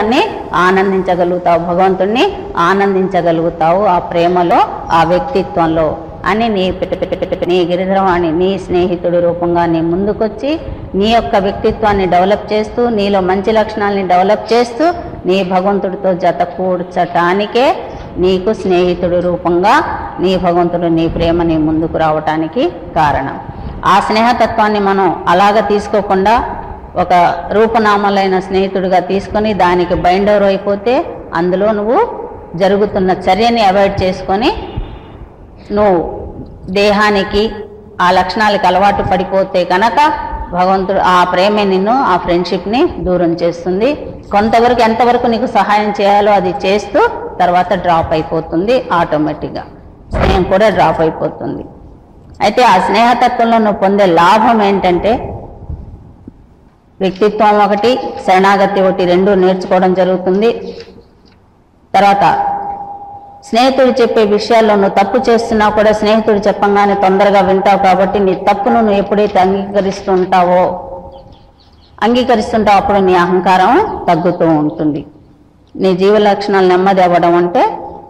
దాన్ని ఆనందించగలుగుతావు భగవంతుణ్ణి ఆనందించగలుగుతావు ఆ ప్రేమలో ఆ వ్యక్తిత్వంలో అని నీ పిట పిట పిట పిట నీ గిరిధరవాణి నీ స్నేహితుడి రూపంగా నీ ముందుకొచ్చి నీ యొక్క వ్యక్తిత్వాన్ని డెవలప్ చేస్తూ నీలో మంచి లక్షణాలని డెవలప్ చేస్తూ నీ భగవంతుడితో జత కూర్చటానికే నీకు స్నేహితుడి రూపంగా నీ భగవంతుడు నీ ప్రేమ నీ ముందుకు రావటానికి కారణం ఆ స్నేహతత్వాన్ని మనం అలాగ తీసుకోకుండా ఒక రూపనామాలైన స్నేహితుడిగా తీసుకొని దానికి బైండర్ అయిపోతే అందులో నువ్వు జరుగుతున్న చర్యని అవాయిడ్ చేసుకొని నువ్వు దేహానికి ఆ లక్షణాలకు అలవాటు పడిపోతే కనుక భగవంతుడు ఆ ప్రేమే నిన్ను ఆ ఫ్రెండ్షిప్ని దూరం చేస్తుంది కొంతవరకు ఎంతవరకు నీకు సహాయం చేయాలో అది చేస్తూ తర్వాత డ్రాప్ అయిపోతుంది ఆటోమేటిక్గా స్నేహం కూడా డ్రాప్ అయిపోతుంది అయితే ఆ స్నేహతత్వంలో నువ్వు పొందే లాభం ఏంటంటే వ్యక్తిత్వం ఒకటి శరణాగతి ఒకటి రెండు నేర్చుకోవడం జరుగుతుంది తర్వాత స్నేహితుడు చెప్పే విషయాల్లో నువ్వు తప్పు చేస్తున్నా కూడా స్నేహితుడు చెప్పంగానే తొందరగా వింటావు కాబట్టి నీ తప్పును నువ్వు ఎప్పుడైతే అంగీకరిస్తూ ఉంటావో అంగీకరిస్తుంటావు అప్పుడు నీ అహంకారం తగ్గుతూ ఉంటుంది నీ జీవ లక్షణాలు నెమ్మది అవ్వడం అంటే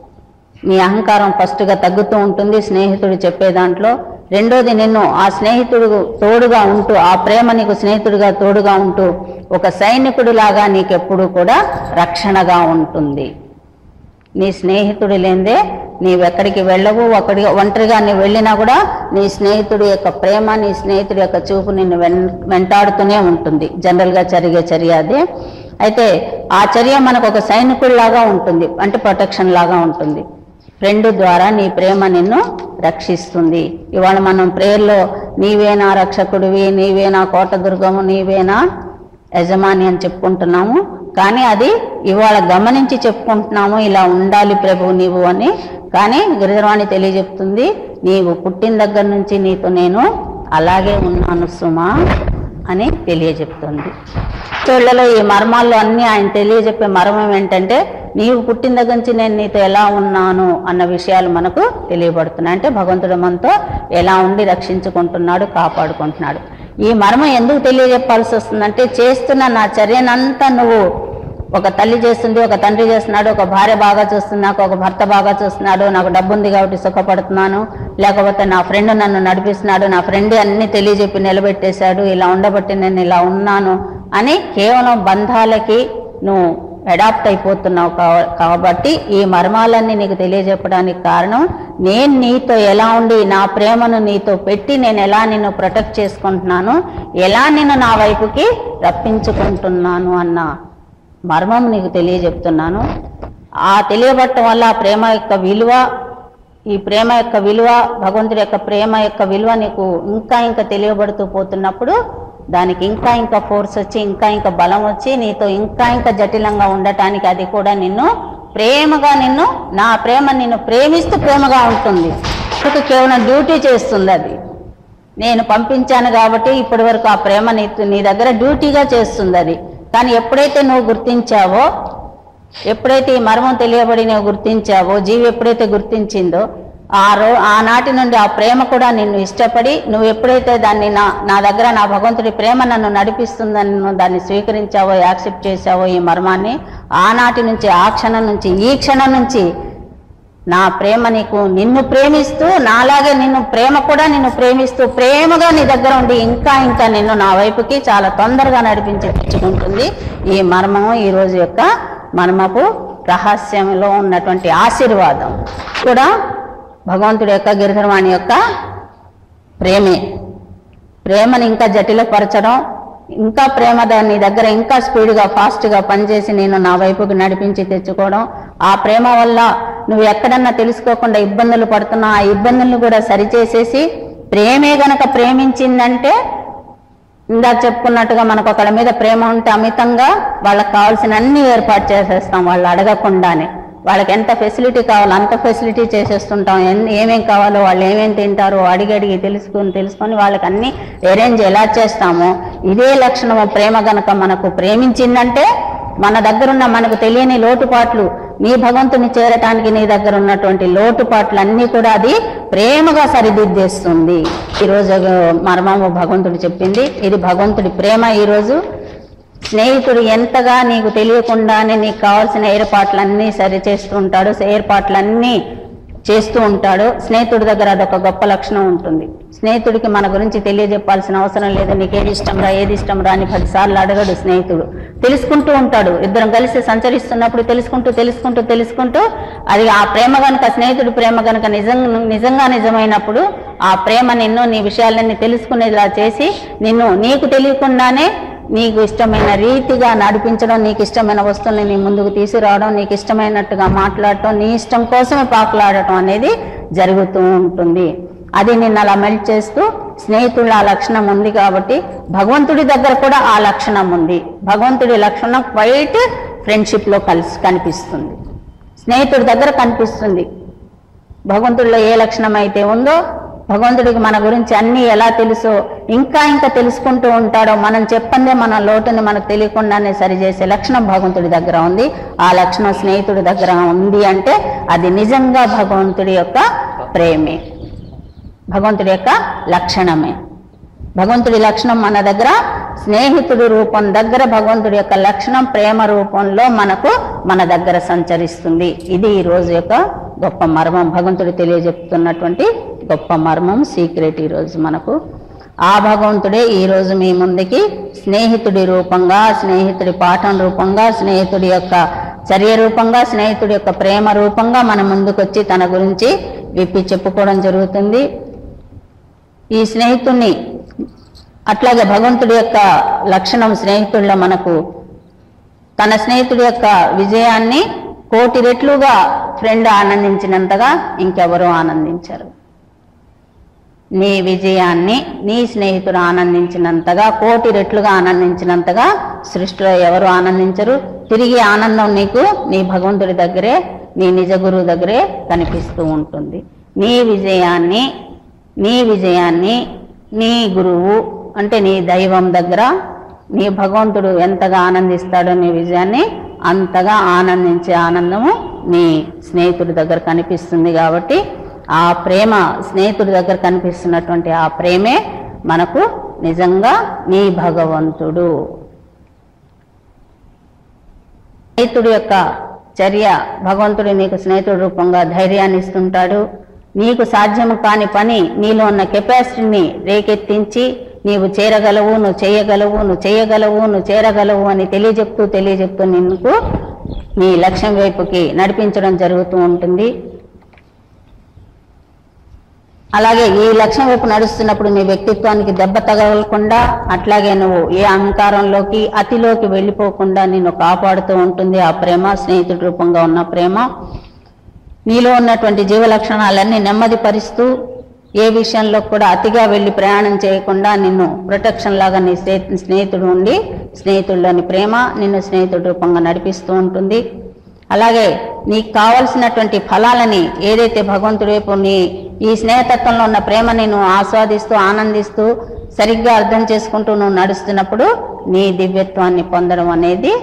నీ అహంకారం ఫస్ట్గా తగ్గుతూ ఉంటుంది స్నేహితుడు చెప్పే దాంట్లో రెండోది నిన్ను ఆ స్నేహితుడు తోడుగా ఉంటూ ఆ ప్రేమ నీకు స్నేహితుడిగా తోడుగా ఉంటూ ఒక సైనికుడిలాగా నీకెప్పుడు కూడా రక్షణగా ఉంటుంది నీ స్నేహితుడు లేదే నీవెక్కడికి వెళ్ళవు ఒకడి ఒంటరిగా నీవు వెళ్ళినా కూడా నీ స్నేహితుడి యొక్క ప్రేమ నీ స్నేహితుడి యొక్క చూపు నిన్ను వెన్ వెంటాడుతూనే ఉంటుంది జనరల్గా జరిగే చర్య అది అయితే ఆ చర్య మనకు ఒక సైనికుడిలాగా ఉంటుంది అంటే ప్రొటెక్షన్ లాగా ఉంటుంది ఫ్రెండ్ ద్వారా నీ ప్రేమ నిన్ను రక్షిస్తుంది ఇవాళ మనం ప్రేయర్లో నీవేనా రక్షకుడివి నీవేనా కోటదుర్గము నీవేనా యజమాని అని చెప్పుకుంటున్నాము కానీ అది ఇవాళ గమనించి చెప్పుకుంటున్నాము ఇలా ఉండాలి ప్రభు నీవు అని కానీ గిరిజరవాణి తెలియజెప్తుంది నీవు పుట్టిన దగ్గర నుంచి నీతో నేను అలాగే ఉన్నాను సుమా అని తెలియజెప్తుంది చోళ్లలో ఈ మర్మాల్లో అన్ని ఆయన తెలియజెప్పే మర్మం ఏంటంటే నీవు పుట్టిన దగ్గర నుంచి నేను నీతో ఎలా ఉన్నాను అన్న విషయాలు మనకు తెలియబడుతున్నాయి అంటే భగవంతుడు మనతో ఎలా ఉండి రక్షించుకుంటున్నాడు కాపాడుకుంటున్నాడు ఈ మర్మం ఎందుకు తెలియజెప్పాల్సి వస్తుందంటే చేస్తున్న నా చర్యనంతా నువ్వు ఒక తల్లి చేస్తుంది ఒక తండ్రి చేస్తున్నాడు ఒక భార్య బాగా చూస్తుంది నాకు ఒక భర్త బాగా చూస్తున్నాడు నాకు డబ్బు ఉంది కాబట్టి సుఖపడుతున్నాను లేకపోతే నా ఫ్రెండ్ నన్ను నడిపిస్తున్నాడు నా ఫ్రెండ్ అన్ని తెలియజెప్పి నిలబెట్టేశాడు ఇలా ఉండబట్టి నేను ఇలా ఉన్నాను అని కేవలం బంధాలకి నువ్వు అడాప్ట్ అయిపోతున్నావు కా- కాబట్టి ఈ మర్మాలన్నీ నీకు తెలియజెప్పడానికి కారణం నేను నీతో ఎలా ఉండి నా ప్రేమను నీతో పెట్టి నేను ఎలా నిన్ను ప్రొటెక్ట్ చేసుకుంటున్నాను ఎలా నిన్ను నా వైపుకి రప్పించుకుంటున్నాను అన్న మర్మం నీకు తెలియజెప్తున్నాను ఆ తెలియబట్టం వల్ల ఆ ప్రేమ యొక్క విలువ ఈ ప్రేమ యొక్క విలువ భగవంతుడి యొక్క ప్రేమ యొక్క విలువ నీకు ఇంకా ఇంకా తెలియబడుతూ పోతున్నప్పుడు దానికి ఇంకా ఇంకా ఫోర్స్ వచ్చి ఇంకా ఇంకా బలం వచ్చి నీతో ఇంకా ఇంకా జటిలంగా ఉండటానికి అది కూడా నిన్ను ప్రేమగా నిన్ను నా ప్రేమ నిన్ను ప్రేమిస్తూ ప్రేమగా ఉంటుంది ఇప్పుడు కేవలం డ్యూటీ చేస్తుంది అది నేను పంపించాను కాబట్టి ఇప్పటి వరకు ఆ ప్రేమ నీ నీ దగ్గర డ్యూటీగా చేస్తుంది అది కానీ ఎప్పుడైతే నువ్వు గుర్తించావో ఎప్పుడైతే ఈ మర్మం తెలియబడి నువ్వు గుర్తించావో జీవి ఎప్పుడైతే గుర్తించిందో ఆ రో ఆనాటి నుండి ఆ ప్రేమ కూడా నిన్ను ఇష్టపడి నువ్వు ఎప్పుడైతే దాన్ని నా నా దగ్గర నా భగవంతుడి ప్రేమ నన్ను నడిపిస్తుందని నువ్వు దాన్ని స్వీకరించావో యాక్సెప్ట్ చేసావో ఈ మర్మాన్ని ఆనాటి నుంచి ఆ క్షణం నుంచి ఈ క్షణం నుంచి నా ప్రేమ నీకు నిన్ను ప్రేమిస్తూ నాలాగే నిన్ను ప్రేమ కూడా నిన్ను ప్రేమిస్తూ ప్రేమగా నీ దగ్గర ఉండి ఇంకా ఇంకా నిన్ను నా వైపుకి చాలా తొందరగా నడిపించి తెచ్చుకుంటుంది ఈ మర్మము ఈ రోజు యొక్క మర్మపు రహస్యంలో ఉన్నటువంటి ఆశీర్వాదం కూడా భగవంతుడి యొక్క గిరిధర్వాణి యొక్క ప్రేమే ప్రేమని ఇంకా జటిలపరచడం ఇంకా ప్రేమ దాన్ని దగ్గర ఇంకా స్పీడ్గా ఫాస్ట్గా పనిచేసి నేను నా వైపుకి నడిపించి తెచ్చుకోవడం ఆ ప్రేమ వల్ల నువ్వు ఎక్కడన్నా తెలుసుకోకుండా ఇబ్బందులు పడుతున్నా ఆ ఇబ్బందులను కూడా సరిచేసేసి ప్రేమే గనక ప్రేమించిందంటే ఇందాక చెప్పుకున్నట్టుగా మనకు ఒకళ్ళ మీద ప్రేమ ఉంటే అమితంగా వాళ్ళకి కావాల్సిన అన్ని ఏర్పాటు చేసేస్తాం వాళ్ళు అడగకుండానే వాళ్ళకి ఎంత ఫెసిలిటీ కావాలో అంత ఫెసిలిటీ చేసేస్తుంటాం ఎన్- ఏమేం కావాలో వాళ్ళు ఏమేం తింటారో అడిగి అడిగి తెలుసుకొని తెలుసుకొని వాళ్ళకి అన్ని అరేంజ్ ఎలా చేస్తామో ఇదే లక్షణము ప్రేమ గనక మనకు ప్రేమించిందంటే మన దగ్గర ఉన్న మనకు తెలియని లోటుపాట్లు నీ భగవంతుని చేరటానికి నీ దగ్గర ఉన్నటువంటి లోటుపాట్లు అన్నీ కూడా అది ప్రేమగా సరిదిద్దేస్తుంది ఈరోజు మర్మము భగవంతుడు చెప్పింది ఇది భగవంతుడి ప్రేమ ఈరోజు స్నేహితుడు ఎంతగా నీకు తెలియకుండానే నీకు కావాల్సిన ఏర్పాట్లన్నీ సరి చేస్తూ ఉంటాడు ఏర్పాట్లన్నీ చేస్తూ ఉంటాడు స్నేహితుడి దగ్గర అదొక గొప్ప లక్షణం ఉంటుంది స్నేహితుడికి మన గురించి తెలియజెప్పాల్సిన అవసరం లేదు నీకు ఏది ఇష్టం రా ఏది ఇష్టం రా అని పదిసార్లు అడగడు స్నేహితుడు తెలుసుకుంటూ ఉంటాడు ఇద్దరం కలిసి సంచరిస్తున్నప్పుడు తెలుసుకుంటూ తెలుసుకుంటూ తెలుసుకుంటూ అది ఆ ప్రేమ గనుక స్నేహితుడి ప్రేమ గనుక నిజం నిజంగా నిజమైనప్పుడు ఆ ప్రేమ నిన్ను నీ విషయాలన్నీ తెలుసుకునేలా చేసి నిన్ను నీకు తెలియకుండానే నీకు ఇష్టమైన రీతిగా నడిపించడం నీకు ఇష్టమైన వస్తువుల్ని నీ ముందుకు తీసుకురావడం నీకు ఇష్టమైనట్టుగా మాట్లాడటం నీ ఇష్టం కోసమే పాకులాడటం అనేది జరుగుతూ ఉంటుంది అది నిన్ను అలా మెల్ట్ చేస్తూ స్నేహితుల ఆ లక్షణం ఉంది కాబట్టి భగవంతుడి దగ్గర కూడా ఆ లక్షణం ఉంది భగవంతుడి లక్షణం క్వైట్ ఫ్రెండ్షిప్ లో కలిసి కనిపిస్తుంది స్నేహితుడి దగ్గర కనిపిస్తుంది భగవంతుడిలో ఏ లక్షణం అయితే ఉందో భగవంతుడికి మన గురించి అన్ని ఎలా తెలుసో ఇంకా ఇంకా తెలుసుకుంటూ ఉంటాడో మనం చెప్పందే మన లోటుని మనకు తెలియకుండానే సరిచేసే లక్షణం భగవంతుడి దగ్గర ఉంది ఆ లక్షణం స్నేహితుడి దగ్గర ఉంది అంటే అది నిజంగా భగవంతుడి యొక్క ప్రేమే భగవంతుడి యొక్క లక్షణమే భగవంతుడి లక్షణం మన దగ్గర స్నేహితుడి రూపం దగ్గర భగవంతుడి యొక్క లక్షణం ప్రేమ రూపంలో మనకు మన దగ్గర సంచరిస్తుంది ఇది ఈ రోజు యొక్క గొప్ప మర్మం భగవంతుడు తెలియజెప్తున్నటువంటి గొప్ప మర్మం సీక్రెట్ ఈ రోజు మనకు ఆ భగవంతుడే ఈ రోజు మీ ముందుకి స్నేహితుడి రూపంగా స్నేహితుడి పాఠం రూపంగా స్నేహితుడి యొక్క చర్య రూపంగా స్నేహితుడి యొక్క ప్రేమ రూపంగా మన ముందుకొచ్చి తన గురించి విప్పి చెప్పుకోవడం జరుగుతుంది ఈ స్నేహితుణ్ణి అట్లాగే భగవంతుడి యొక్క లక్షణం స్నేహితుల్లో మనకు తన స్నేహితుడి యొక్క విజయాన్ని కోటి రెట్లుగా ఫ్రెండ్ ఆనందించినంతగా ఇంకెవరూ ఆనందించరు నీ విజయాన్ని నీ స్నేహితుడు ఆనందించినంతగా కోటి రెట్లుగా ఆనందించినంతగా సృష్టిలో ఎవరు ఆనందించరు తిరిగి ఆనందం నీకు నీ భగవంతుడి దగ్గరే నీ నిజ గురువు దగ్గరే కనిపిస్తూ ఉంటుంది నీ విజయాన్ని నీ విజయాన్ని నీ గురువు అంటే నీ దైవం దగ్గర నీ భగవంతుడు ఎంతగా ఆనందిస్తాడో నీ విజయాన్ని అంతగా ఆనందించే ఆనందము నీ స్నేహితుడి దగ్గర కనిపిస్తుంది కాబట్టి ఆ ప్రేమ స్నేహితుడి దగ్గర కనిపిస్తున్నటువంటి ఆ ప్రేమే మనకు నిజంగా నీ భగవంతుడు స్నేహితుడి యొక్క చర్య భగవంతుడు నీకు స్నేహితుడి రూపంగా ధైర్యాన్ని ఇస్తుంటాడు నీకు సాధ్యము కాని పని నీలో ఉన్న కెపాసిటీని రేకెత్తించి నీవు చేరగలవు నువ్వు చేయగలవు నువ్వు చేయగలవు నువ్వు చేరగలవు అని తెలియజెప్తూ తెలియజెప్తూ నిన్నుకు నీ లక్ష్యం వైపుకి నడిపించడం జరుగుతూ ఉంటుంది అలాగే ఈ లక్ష్యం వైపు నడుస్తున్నప్పుడు నీ వ్యక్తిత్వానికి దెబ్బ తగలకుండా అట్లాగే నువ్వు ఏ అహంకారంలోకి అతిలోకి వెళ్ళిపోకుండా నిన్ను కాపాడుతూ ఉంటుంది ఆ ప్రేమ స్నేహితుడి రూపంగా ఉన్న ప్రేమ నీలో ఉన్నటువంటి జీవ లక్షణాలన్నీ నెమ్మదిపరుస్తూ ఏ విషయంలో కూడా అతిగా వెళ్ళి ప్రయాణం చేయకుండా నిన్ను ప్రొటెక్షన్ లాగా నీ స్నే- స్నేహితుడు ఉండి స్నేహితుల్లోని ప్రేమ నిన్ను స్నేహితుడి రూపంగా నడిపిస్తూ ఉంటుంది అలాగే నీకు కావలసినటువంటి ఫలాలని ఏదైతే భగవంతుడి వైపు నీ ఈ స్నేహతత్వంలో ఉన్న ప్రేమని నువ్వు ఆస్వాదిస్తూ ఆనందిస్తూ సరిగ్గా అర్థం చేసుకుంటూ నువ్వు నడుస్తున్నప్పుడు నీ దివ్యత్వాన్ని పొందడం అనేది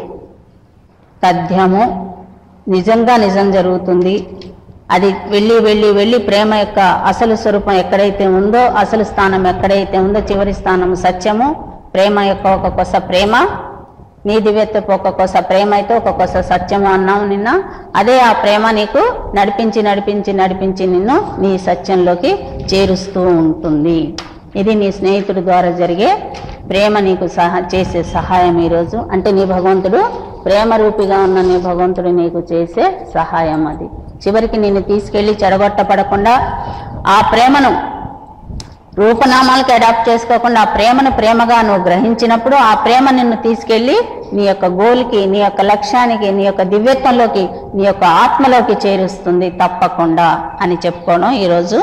తథ్యము నిజంగా నిజం జరుగుతుంది అది వెళ్ళి వెళ్ళి వెళ్ళి ప్రేమ యొక్క అసలు స్వరూపం ఎక్కడైతే ఉందో అసలు స్థానం ఎక్కడైతే ఉందో చివరి స్థానం సత్యము ప్రేమ యొక్క ఒక కొస ప్రేమ నీ దివ్యత్వపు ఒక కొస ప్రేమ అయితే ఒక కొస సత్యము అన్నాము నిన్న అదే ఆ ప్రేమ నీకు నడిపించి నడిపించి నడిపించి నిన్ను నీ సత్యంలోకి చేరుస్తూ ఉంటుంది ఇది నీ స్నేహితుడి ద్వారా జరిగే ప్రేమ నీకు సహ చేసే సహాయం ఈరోజు అంటే నీ భగవంతుడు ప్రేమ రూపిగా ఉన్న నీ భగవంతుడు నీకు చేసే సహాయం అది చివరికి నిన్ను తీసుకెళ్లి చెడగొట్టపడకుండా ఆ ప్రేమను రూపనామాలకు అడాప్ట్ చేసుకోకుండా ఆ ప్రేమను ప్రేమగా నువ్వు గ్రహించినప్పుడు ఆ ప్రేమ నిన్ను తీసుకెళ్లి నీ యొక్క గోల్కి నీ యొక్క లక్ష్యానికి నీ యొక్క దివ్యత్వంలోకి నీ యొక్క ఆత్మలోకి చేరుస్తుంది తప్పకుండా అని చెప్పుకోవడం ఈరోజు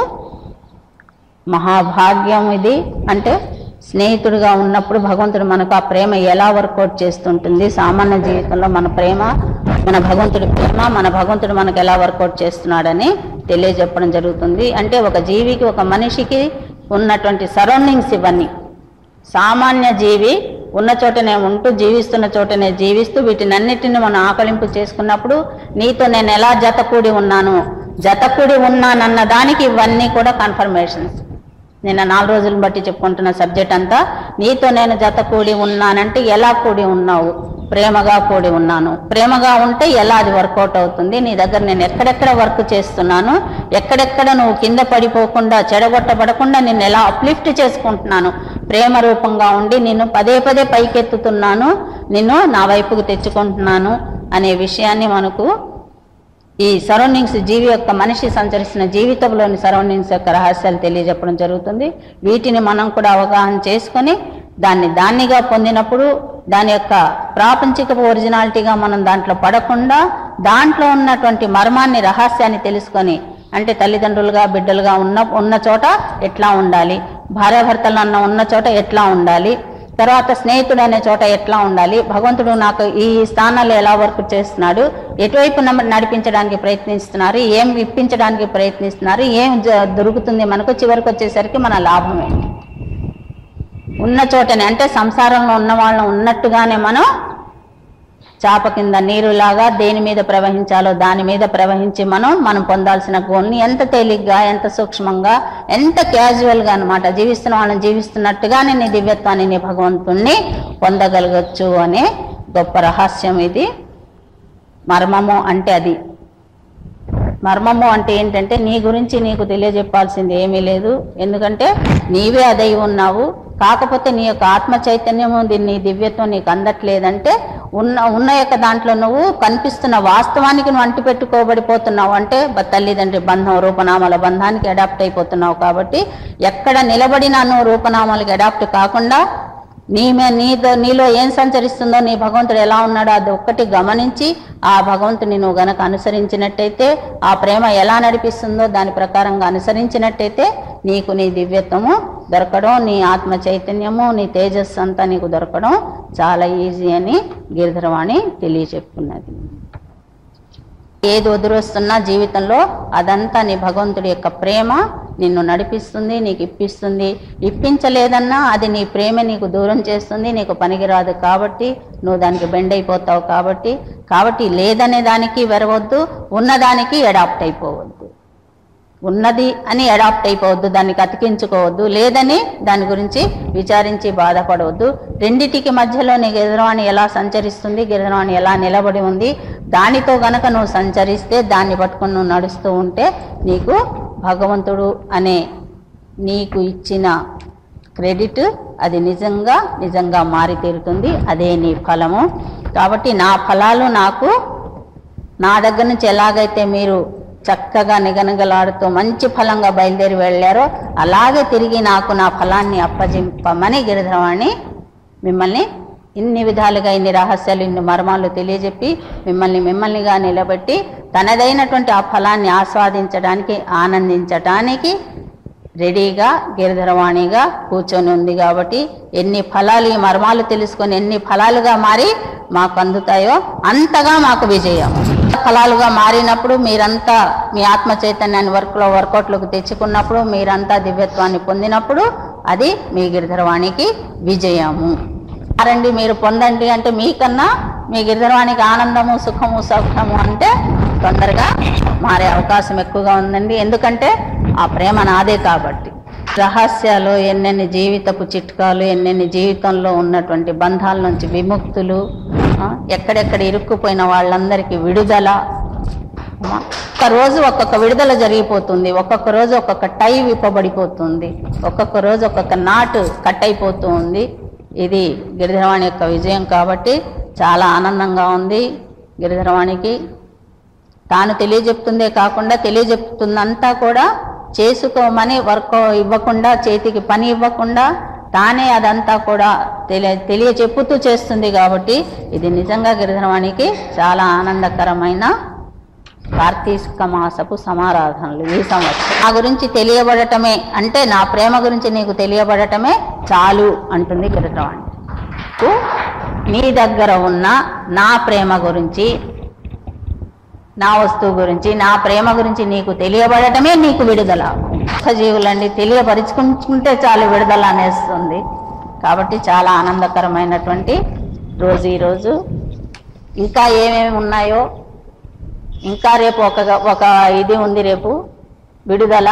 మహాభాగ్యం ఇది అంటే స్నేహితుడిగా ఉన్నప్పుడు భగవంతుడు మనకు ఆ ప్రేమ ఎలా వర్కౌట్ చేస్తుంటుంది సామాన్య జీవితంలో మన ప్రేమ మన భగవంతుడి ప్రేమ మన భగవంతుడు మనకు ఎలా వర్కౌట్ చేస్తున్నాడని తెలియజెప్పడం జరుగుతుంది అంటే ఒక జీవికి ఒక మనిషికి ఉన్నటువంటి సరౌండింగ్స్ ఇవన్నీ సామాన్య జీవి ఉన్న చోటనే ఉంటూ జీవిస్తున్న చోటనే జీవిస్తూ వీటినన్నిటిని మనం ఆకలింపు చేసుకున్నప్పుడు నీతో నేను ఎలా జతకూడి ఉన్నాను జతకూడి ఉన్నానన్న దానికి ఇవన్నీ కూడా కన్ఫర్మేషన్స్ నిన్న నాలుగు రోజులను బట్టి చెప్పుకుంటున్న సబ్జెక్ట్ అంతా నీతో నేను జత కూడి ఉన్నానంటే ఎలా కూడి ఉన్నావు ప్రేమగా కూడి ఉన్నాను ప్రేమగా ఉంటే ఎలా అది వర్కౌట్ అవుతుంది నీ దగ్గర నేను ఎక్కడెక్కడ వర్క్ చేస్తున్నాను ఎక్కడెక్కడ నువ్వు కింద పడిపోకుండా చెడగొట్టబడకుండా నిన్ను ఎలా అప్లిఫ్ట్ చేసుకుంటున్నాను ప్రేమ రూపంగా ఉండి నిన్ను పదే పదే పైకెత్తుతున్నాను నిన్ను నా వైపుకు తెచ్చుకుంటున్నాను అనే విషయాన్ని మనకు ఈ సరౌండింగ్స్ జీవి యొక్క మనిషి సంచరిస్తున్న జీవితంలోని సరౌండింగ్స్ యొక్క రహస్యాలు తెలియజెప్పడం జరుగుతుంది వీటిని మనం కూడా అవగాహన చేసుకొని దాన్ని దాన్నిగా పొందినప్పుడు దాని యొక్క ప్రాపంచిక ఒరిజినాలిటీగా మనం దాంట్లో పడకుండా దాంట్లో ఉన్నటువంటి మర్మాన్ని రహస్యాన్ని తెలుసుకొని అంటే తల్లిదండ్రులుగా బిడ్డలుగా ఉన్న ఉన్న చోట ఎట్లా ఉండాలి భార్యాభర్తలు అన్న ఉన్న చోట ఎట్లా ఉండాలి తర్వాత స్నేహితుడు అనే చోట ఎట్లా ఉండాలి భగవంతుడు నాకు ఈ స్థానాలు ఎలా వర్క్ చేస్తున్నాడు ఎటువైపు నమ్మ- నడిపించడానికి ప్రయత్నిస్తున్నారు ఏం ఇప్పించడానికి ప్రయత్నిస్తున్నారు ఏం జ- దొరుకుతుంది మనకు చివరికి వచ్చేసరికి మన లాభం ఏంటి ఉన్న చోటనే అంటే సంసారంలో ఉన్న వాళ్ళం ఉన్నట్టుగానే మనం చాప కింద నీరులాగా దేని మీద ప్రవహించాలో దాని మీద ప్రవహించి మనం మనం పొందాల్సిన గోల్ని ఎంత తేలిగ్గా ఎంత సూక్ష్మంగా ఎంత క్యాజువల్గా అనమాట జీవిస్తున్న వాళ్ళని జీవిస్తున్నట్టుగానే నీ దివ్యత్వాన్ని నీ భగవంతుణ్ణి పొందగలగచ్చు అనే గొప్ప రహస్యం ఇది మర్మము అంటే అది మర్మము అంటే ఏంటంటే నీ గురించి నీకు తెలియజెప్పాల్సింది ఏమీ లేదు ఎందుకంటే నీవే అదై ఉన్నావు కాకపోతే నీ యొక్క ఆత్మ చైతన్యము ది- నీ దివ్యత్వం నీకు అందట్లేదంటే ఉన్న ఉన్న యొక్క దాంట్లో నువ్వు కనిపిస్తున్న వాస్తవానికి నువ్వు అంటి పెట్టుకోబడిపోతున్నావు అంటే బ- తల్లిదండ్రి బంధం రూపనామాల బంధానికి అడాప్ట్ అయిపోతున్నావు కాబట్టి ఎక్కడ నిలబడినా నువ్వు రూపనామాలకి అడాప్ట్ కాకుండా నీ మే నీతో నీలో ఏం సంచరిస్తుందో నీ భగవంతుడు ఎలా ఉన్నాడో అది ఒక్కటి గమనించి ఆ భగవంతుని నువ్వు గనక అనుసరించినట్టయితే ఆ ప్రేమ ఎలా నడిపిస్తుందో దాని ప్రకారంగా అనుసరించినట్టయితే నీకు నీ దివ్యత్వము దొరకడం నీ ఆత్మ చైతన్యము నీ తేజస్సు అంతా నీకు దొరకడం చాలా ఈజీ అని గిరిధరవాణి తెలియచెప్పుకున్నది ఏది వదిలేస్తున్నా జీవితంలో అదంతా నీ భగవంతుడి యొక్క ప్రేమ నిన్ను నడిపిస్తుంది నీకు ఇప్పిస్తుంది ఇప్పించలేదన్నా అది నీ ప్రేమ నీకు దూరం చేస్తుంది నీకు పనికిరాదు కాబట్టి నువ్వు దానికి బెండ్ అయిపోతావు కాబట్టి కాబట్టి లేదనే దానికి వెరవద్దు ఉన్నదానికి అడాప్ట్ అయిపోవద్దు ఉన్నది అని అడాప్ట్ అయిపోవద్దు దానికి అతికించుకోవద్దు లేదని దాని గురించి విచారించి బాధపడవద్దు రెండిటికి మధ్యలో నీ గిరిజనవాణి ఎలా సంచరిస్తుంది గిరిజనవాణి ఎలా నిలబడి ఉంది దానితో గనక నువ్వు సంచరిస్తే దాన్ని పట్టుకొని నువ్వు నడుస్తూ ఉంటే నీకు భగవంతుడు అనే నీకు ఇచ్చిన క్రెడిట్ అది నిజంగా నిజంగా మారి తీరుతుంది అదే నీ ఫలము కాబట్టి నా ఫలాలు నాకు నా దగ్గర నుంచి ఎలాగైతే మీరు చక్కగా నిగనగలాడుతూ మంచి ఫలంగా బయలుదేరి వెళ్ళారో అలాగే తిరిగి నాకు నా ఫలాన్ని అప్పజింపమని గిరిధరవాణి మిమ్మల్ని ఇన్ని విధాలుగా ఇన్ని రహస్యాలు ఇన్ని మర్మాలు తెలియజెప్పి మిమ్మల్ని మిమ్మల్నిగా నిలబెట్టి తనదైనటువంటి ఆ ఫలాన్ని ఆస్వాదించడానికి ఆనందించటానికి రెడీగా గిరిధరవాణిగా కూర్చొని ఉంది కాబట్టి ఎన్ని ఫలాలు ఈ మర్మాలు తెలుసుకొని ఎన్ని ఫలాలుగా మారి మాకు అందుతాయో అంతగా మాకు విజయం ఫలాలుగా మారినప్పుడు మీరంతా మీ ఆత్మ చైతన్యాన్ని వర్క్లో వర్కౌట్లోకి తెచ్చుకున్నప్పుడు మీరంతా దివ్యత్వాన్ని పొందినప్పుడు అది మీ గిరిధరవాణికి విజయము రండి మీరు పొందండి అంటే మీకన్నా మీ గిరిధరవాణికి ఆనందము సుఖము సౌఖ్యము అంటే తొందరగా మారే అవకాశం ఎక్కువగా ఉందండి ఎందుకంటే ఆ ప్రేమ నాదే కాబట్టి రహస్యాలు ఎన్నెన్ని జీవితపు చిట్కాలు ఎన్నెన్ని జీవితంలో ఉన్నటువంటి బంధాల నుంచి విముక్తులు ఆ, ఎక్కడెక్కడ ఇరుక్కుపోయిన వాళ్ళందరికీ విడుదల అమ్మా, ఒక్క రోజు ఒక్కొక్క విడుదల జరిగిపోతుంది ఒక్కొక్క రోజు ఒక్కొక్క టై విప్పబడిపోతుంది ఒక్కొక్క రోజు ఒక్కొక్క నాటు కట్ అయిపోతూ ఉంది ఇది గిరిధరవాణి యొక్క విజయం కాబట్టి చాలా ఆనందంగా ఉంది గిరిధరవాణికి తాను తెలియజెప్తుందే కాకుండా తెలియజెప్తుందంతా కూడా చేసుకోమని వర్క్ ఇవ్వకుండా చేతికి పని ఇవ్వకుండా తానే అదంతా కూడా తెలియ తెలియచెప్పుతూ చేస్తుంది కాబట్టి ఇది నిజంగా గిరిధరవాణికి చాలా ఆనందకరమైన కార్తీక మాసపు సమారాధనలు ఈ సంవత్సరం నా గురించి తెలియబడటమే అంటే నా ప్రేమ గురించి నీకు తెలియబడటమే చాలు అంటుంది గిరిధరవాణి కు నీ దగ్గర ఉన్న నా ప్రేమ గురించి నా వస్తువు గురించి నా ప్రేమ గురించి నీకు తెలియబడటమే నీకు విడుదల జీవులండి తెలియపరుచుకుంటే చాలు విడుదల అనేస్తుంది కాబట్టి చాలా ఆనందకరమైనటువంటి రోజు ఈరోజు ఇంకా ఏమేమి ఉన్నాయో ఇంకా రేపు ఒక ఒక ఇది ఉంది రేపు విడుదల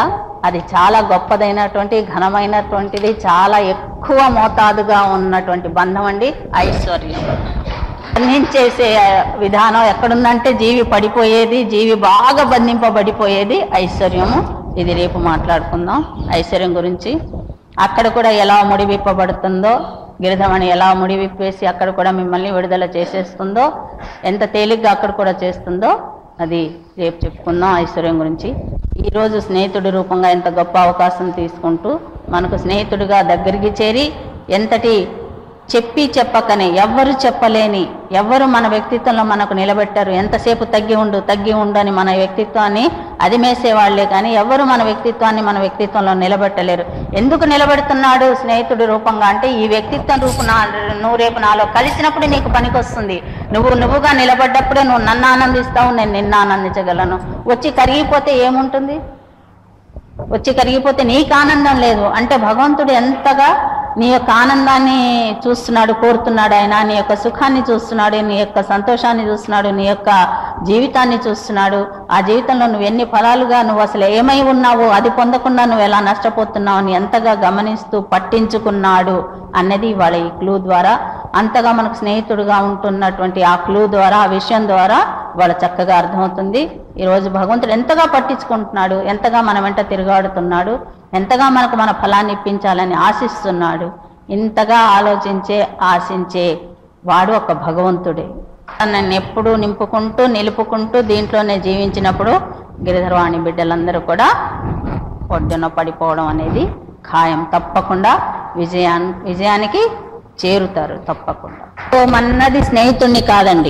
అది చాలా గొప్పదైనటువంటి ఘనమైనటువంటిది చాలా ఎక్కువ మోతాదుగా ఉన్నటువంటి బంధం అండి ఐశ్వర్యం బంధించేసే విధానం ఎక్కడుందంటే జీవి పడిపోయేది జీవి బాగా బంధింపబడిపోయేది ఐశ్వర్యము ఇది రేపు మాట్లాడుకుందాం ఐశ్వర్యం గురించి అక్కడ కూడా ఎలా ముడివిప్పబడుతుందో గిరిధమణి ఎలా ముడివిప్పేసి అక్కడ కూడా మిమ్మల్ని విడుదల చేసేస్తుందో ఎంత తేలిగ్గా అక్కడ కూడా చేస్తుందో అది రేపు చెప్పుకుందాం ఐశ్వర్యం గురించి ఈరోజు స్నేహితుడి రూపంగా ఎంత గొప్ప అవకాశం తీసుకుంటూ మనకు స్నేహితుడిగా దగ్గరికి చేరి ఎంతటి చెప్పి చెప్పకనే ఎవ్వరు చెప్పలేని ఎవ్వరు మన వ్యక్తిత్వంలో మనకు నిలబెట్టారు ఎంతసేపు తగ్గి ఉండు తగ్గి ఉండు అని మన వ్యక్తిత్వాన్ని అదిమేసేవాళ్లే కానీ ఎవ్వరు మన వ్యక్తిత్వాన్ని మన వ్యక్తిత్వంలో నిలబెట్టలేరు ఎందుకు నిలబెడుతున్నాడు స్నేహితుడి రూపంగా అంటే ఈ వ్యక్తిత్వం రూపు నా నువ్వు రేపు నాలో కలిసినప్పుడు నీకు పనికొస్తుంది నువ్వు నువ్వుగా నిలబడ్డప్పుడే నువ్వు నన్ను ఆనందిస్తావు నేను నిన్ను ఆనందించగలను వచ్చి కరిగిపోతే ఏముంటుంది వచ్చి కరిగిపోతే నీకు ఆనందం లేదు అంటే భగవంతుడు ఎంతగా నీ యొక్క ఆనందాన్ని చూస్తున్నాడు కోరుతున్నాడు ఆయన నీ యొక్క సుఖాన్ని చూస్తున్నాడు నీ యొక్క సంతోషాన్ని చూస్తున్నాడు నీ యొక్క జీవితాన్ని చూస్తున్నాడు ఆ జీవితంలో నువ్వు ఎన్ని ఫలాలుగా నువ్వు అసలు ఏమై ఉన్నావో అది పొందకుండా నువ్వు ఎలా నష్టపోతున్నావు అని ఎంతగా గమనిస్తూ పట్టించుకున్నాడు అన్నది వాళ్ళ ఈ క్లూ ద్వారా అంతగా మనకు స్నేహితుడుగా ఉంటున్నటువంటి ఆ క్లూ ద్వారా ఆ విషయం ద్వారా వాళ్ళ చక్కగా అర్థమవుతుంది ఈరోజు భగవంతుడు ఎంతగా పట్టించుకుంటున్నాడు ఎంతగా మన వెంట తిరుగాడుతున్నాడు ఎంతగా మనకు మన ఫలాన్ని ఇప్పించాలని ఆశిస్తున్నాడు ఇంతగా ఆలోచించే ఆశించే వాడు ఒక భగవంతుడే నన్ను ఎప్పుడూ నింపుకుంటూ నిలుపుకుంటూ దీంట్లోనే జీవించినప్పుడు గిరిధరవాణి బిడ్డలందరూ కూడా ఒడ్డున పడిపోవడం అనేది ఖాయం తప్పకుండా విజయాన్ విజయానికి చేరుతారు తప్పకుండా ఓ మన్నది స్నేహితుణ్ణి కాదండి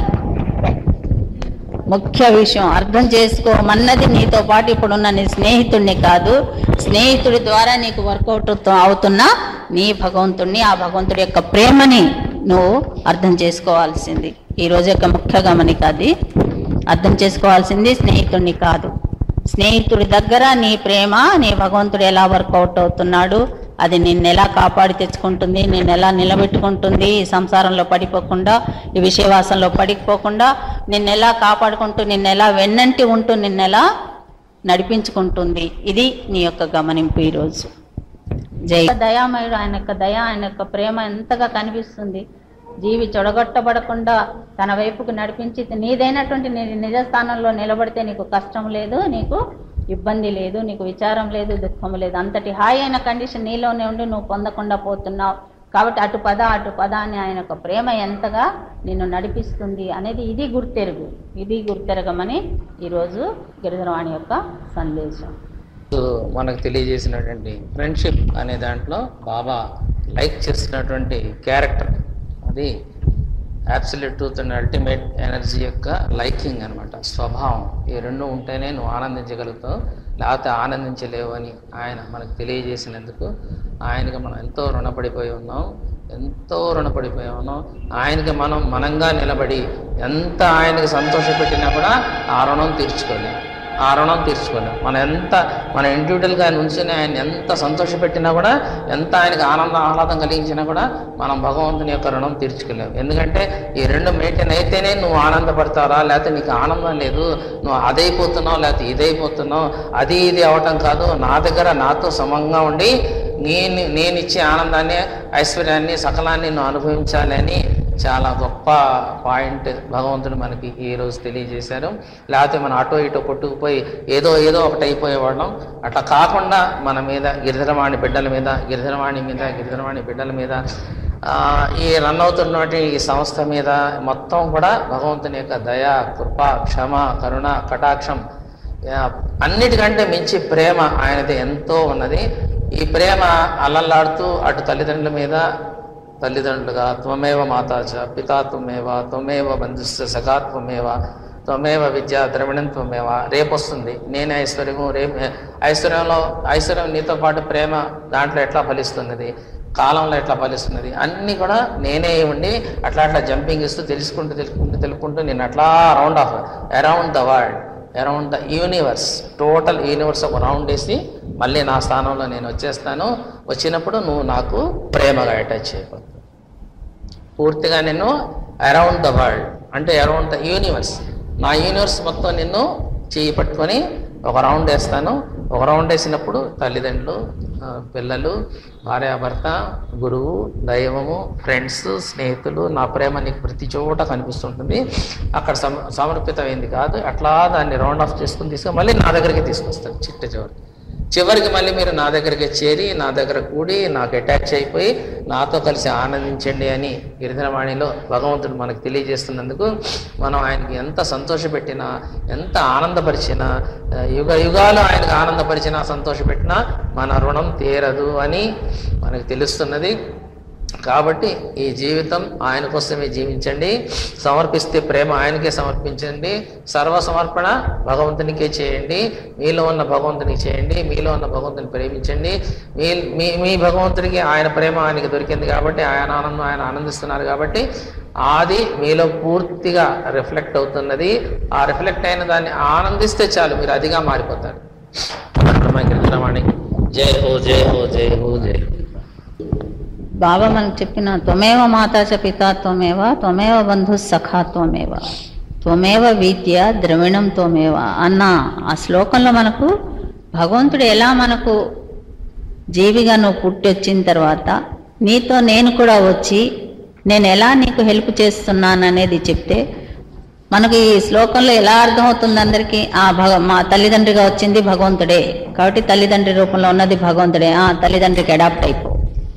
ముఖ్య విషయం అర్థం చేసుకోమన్నది నీతో పాటు ఇప్పుడున్న నీ స్నేహితుడిని కాదు స్నేహితుడి ద్వారా నీకు వర్కౌట్ అవుతున్న నీ భగవంతుడిని ఆ భగవంతుడి యొక్క ప్రేమని నువ్వు అర్థం చేసుకోవాల్సింది ఈ రోజు యొక్క ముఖ్య గమనిక అది అర్థం చేసుకోవాల్సింది స్నేహితుడిని కాదు స్నేహితుడి దగ్గర నీ ప్రేమ నీ భగవంతుడు ఎలా వర్కౌట్ అవుతున్నాడు అది నిన్ను ఎలా కాపాడి తెచ్చుకుంటుంది నిన్ను ఎలా నిలబెట్టుకుంటుంది ఈ సంసారంలో పడిపోకుండా ఈ విషయవాసంలో పడిపోకుండా నిన్ను ఎలా కాపాడుకుంటూ నిన్ను ఎలా వెన్నంటి ఉంటూ నిన్ను ఎలా నడిపించుకుంటుంది ఇది నీ యొక్క గమనింపు ఈరోజు జై దయామయుడు ఆయన యొక్క దయ ఆయన యొక్క ప్రేమ ఎంతగా కనిపిస్తుంది జీవి చెడగొట్టబడకుండా తన వైపుకు నడిపించి నీదైనటువంటి నీ నిజ స్థానంలో నిలబడితే నీకు కష్టం లేదు నీకు ఇబ్బంది లేదు నీకు విచారం లేదు దుఃఖం లేదు అంతటి హాయి అయిన కండిషన్ నీలోనే ఉండి నువ్వు పొందకుండా పోతున్నావు కాబట్టి అటు పద అటు పద అని ఆయన యొక్క ప్రేమ ఎంతగా నిన్ను నడిపిస్తుంది అనేది ఇది గుర్తెరుగు ఇది గుర్తెరగమని ఈరోజు గిరిధరవాణి యొక్క సందేశం మనకు తెలియజేసినటువంటి ఫ్రెండ్షిప్ అనే దాంట్లో బాబా లైక్ చేసినటువంటి క్యారెక్టర్ అది absolute truth and ultimate energy యొక్క లైకింగ్ అనమాట స్వభావం ఈ రెండు ఉంటేనే నువ్వు ఆనందించగలుగుతావు లేకపోతే ఆనందించలేవు అని ఆయన మనకు తెలియజేసినందుకు ఆయనకి మనం ఎంతో రుణపడిపోయి ఉన్నాం ఎంతో రుణపడిపోయి ఉన్నాం ఆయనకి మనం మనంగా నిలబడి ఎంత ఆయనకి సంతోషపెట్టినా కూడా ఆ రుణం తీర్చుకోలేము ఆ రుణం తీర్చుకోలేము మనం ఎంత మన ఇండివిజువల్గా ఆయన ఉంచుని ఆయన ఎంత సంతోషపెట్టినా కూడా ఎంత ఆయనకి ఆనందం ఆహ్లాదం కలిగించినా కూడా మనం భగవంతుని యొక్క రుణం తీర్చుకోలేము ఎందుకంటే ఈ రెండు మెయింటైన్ అయితేనే నువ్వు ఆనందపడతారా లేకపోతే నీకు ఆనందం లేదు నువ్వు అదైపోతున్నావు లేకపోతే ఇదైపోతున్నావు అది ఇది అవటం కాదు నా దగ్గర నాతో సమంగా ఉండి నేను నేను ఇచ్చే ఆనందాన్ని ఐశ్వర్యాన్ని సకలాన్ని నువ్వు అనుభవించాలి అని చాలా గొప్ప పాయింట్ భగవంతుడు మనకి ఈ రోజు తెలియజేశారు లేకపోతే మనం అటో ఇటో కొట్టుకుపోయి ఏదో ఏదో ఒకటి అయిపోయేవాళ్ళం అట్లా కాకుండా మన మీద గిరిధరవాణి బిడ్డల మీద గిరిధరవాణి మీద గిరిధరవాణి బిడ్డల మీద ఆ, ఈ రన్ అవుతున్నటువంటి ఈ సంస్థ మీద మొత్తం కూడా భగవంతుని యొక్క దయ కృప క్షమ కరుణ కటాక్షం ఆ, అన్నిటికంటే మించి ప్రేమ ఆయనది ఎంతో ఉన్నది ఈ ప్రేమ అల్లల్లాడుతూ అటు తల్లిదండ్రుల మీద తల్లిదండ్రులుగా త్వమేవ మాతాచ పితా త్వమేవ త్వమేవ బంధుస్య సఖా త్వమేవ త్వమేవ విద్య ద్రవిణం త్వమేవ రేపు వస్తుంది నేనే ఐశ్వర్యము రేపు ఐశ్వర్యంలో ఐశ్వర్యం నీతో పాటు ప్రేమ దాంట్లో ఎట్లా ఫలిస్తున్నది కాలంలో ఎట్లా ఫలిస్తున్నది అన్నీ కూడా నేనే ఉండి అట్లా అట్లా జంపింగ్ ఇస్తూ తెలుసుకుంటూ తెలుసుకుంటూ తెలుపుకుంటూ నేను అట్లా round of around the world around the universe total universe ఒక రౌండ్ వేసి మళ్ళీ నా స్థానంలో నేను వచ్చేస్తాను వచ్చినప్పుడు నువ్వు నాకు ప్రేమగా అటాచ్ చేయకూడదు పూర్తిగా నేను అరౌండ్ ద వరల్డ్ అంటే అరౌండ్ ద యూనివర్స్ నా యూనివర్స్ మొత్తం నిన్ను చేయి పట్టుకొని ఒక రౌండ్ వేస్తాను ఒక రౌండ్ వేసినప్పుడు తల్లిదండ్రులు ఆ, పిల్లలు భార్యాభర్త గురువు దైవము ఫ్రెండ్స్ స్నేహితులు నా ప్రేమ నీకు ప్రతి చోట కనిపిస్తుంటుంది అక్కడ సమ సమర్పితమైంది కాదు అట్లా దాన్ని రౌండ్ ఆఫ్ చేసుకుని తీసుకొని మళ్ళీ నా దగ్గరికి తీసుకొస్తాను చిట్ట చివరికి చివరికి మళ్ళీ మీరు నా దగ్గరికి చేరి నా దగ్గర కూడి నాకు అటాచ్ అయిపోయి నాతో కలిసి ఆనందించండి అని గిరిధరవాణిలో భగవంతుడు మనకు తెలియజేస్తున్నందుకు మనం ఆయనకి ఎంత సంతోషపెట్టినా ఎంత ఆనందపరిచినా ఆ, యుగ యుగాలు ఆయనకు ఆనందపరిచినా సంతోషపెట్టినా మన రుణం తీరదు అని మనకు తెలుస్తున్నది కాబట్టి ఈ జీవితం ఆయన కోసమే జీవించండి సమర్పిస్తే ప్రేమ ఆయనకే సమర్పించండి సర్వ సమర్పణ భగవంతునికే చేయండి మీలో ఉన్న భగవంతునికి చేయండి మీలో ఉన్న భగవంతుని ప్రేమించండి మీ మీ మీ భగవంతుడికి ఆయన ప్రేమ ఆయనకి దొరికింది కాబట్టి ఆయన ఆనందం ఆయన ఆనందిస్తున్నారు కాబట్టి అది మీలో పూర్తిగా రిఫ్లెక్ట్ అవుతున్నది ఆ రిఫ్లెక్ట్ అయిన దాన్ని ఆనందిస్తే చాలు మీరు అదిగా మారిపోతారు బ్రహ్మకృష్ణవాణి జై హో జై హో జై హో జై హో బాబా మనకు చెప్పిన త్వమేవ మాతా చ పిత త్వమేవ త్వమేవ బంధు సఖా త్వమేవ త్వమేవ విద్య ద్రవిణం త్వమేవ అన్న ఆ శ్లోకంలో మనకు భగవంతుడు ఎలా మనకు జీవిగా నువ్వు పుట్టి వచ్చిన తర్వాత నీతో నేను కూడా వచ్చి నేను ఎలా నీకు హెల్ప్ చేస్తున్నాను అనేది చెప్తే మనకు ఈ శ్లోకంలో ఎలా అర్థమవుతుంది అందరికీ ఆ భగ మా తల్లిదండ్రిగా వచ్చింది భగవంతుడే కాబట్టి తల్లిదండ్రి రూపంలో ఉన్నది భగవంతుడే ఆ తల్లిదండ్రికి అడాప్ట్ అయిపో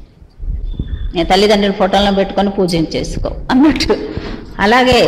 నీ తల్లిదండ్రుల ఫోటోలను పెట్టుకొని పూజించేసుకో అన్నట్టు అలాగే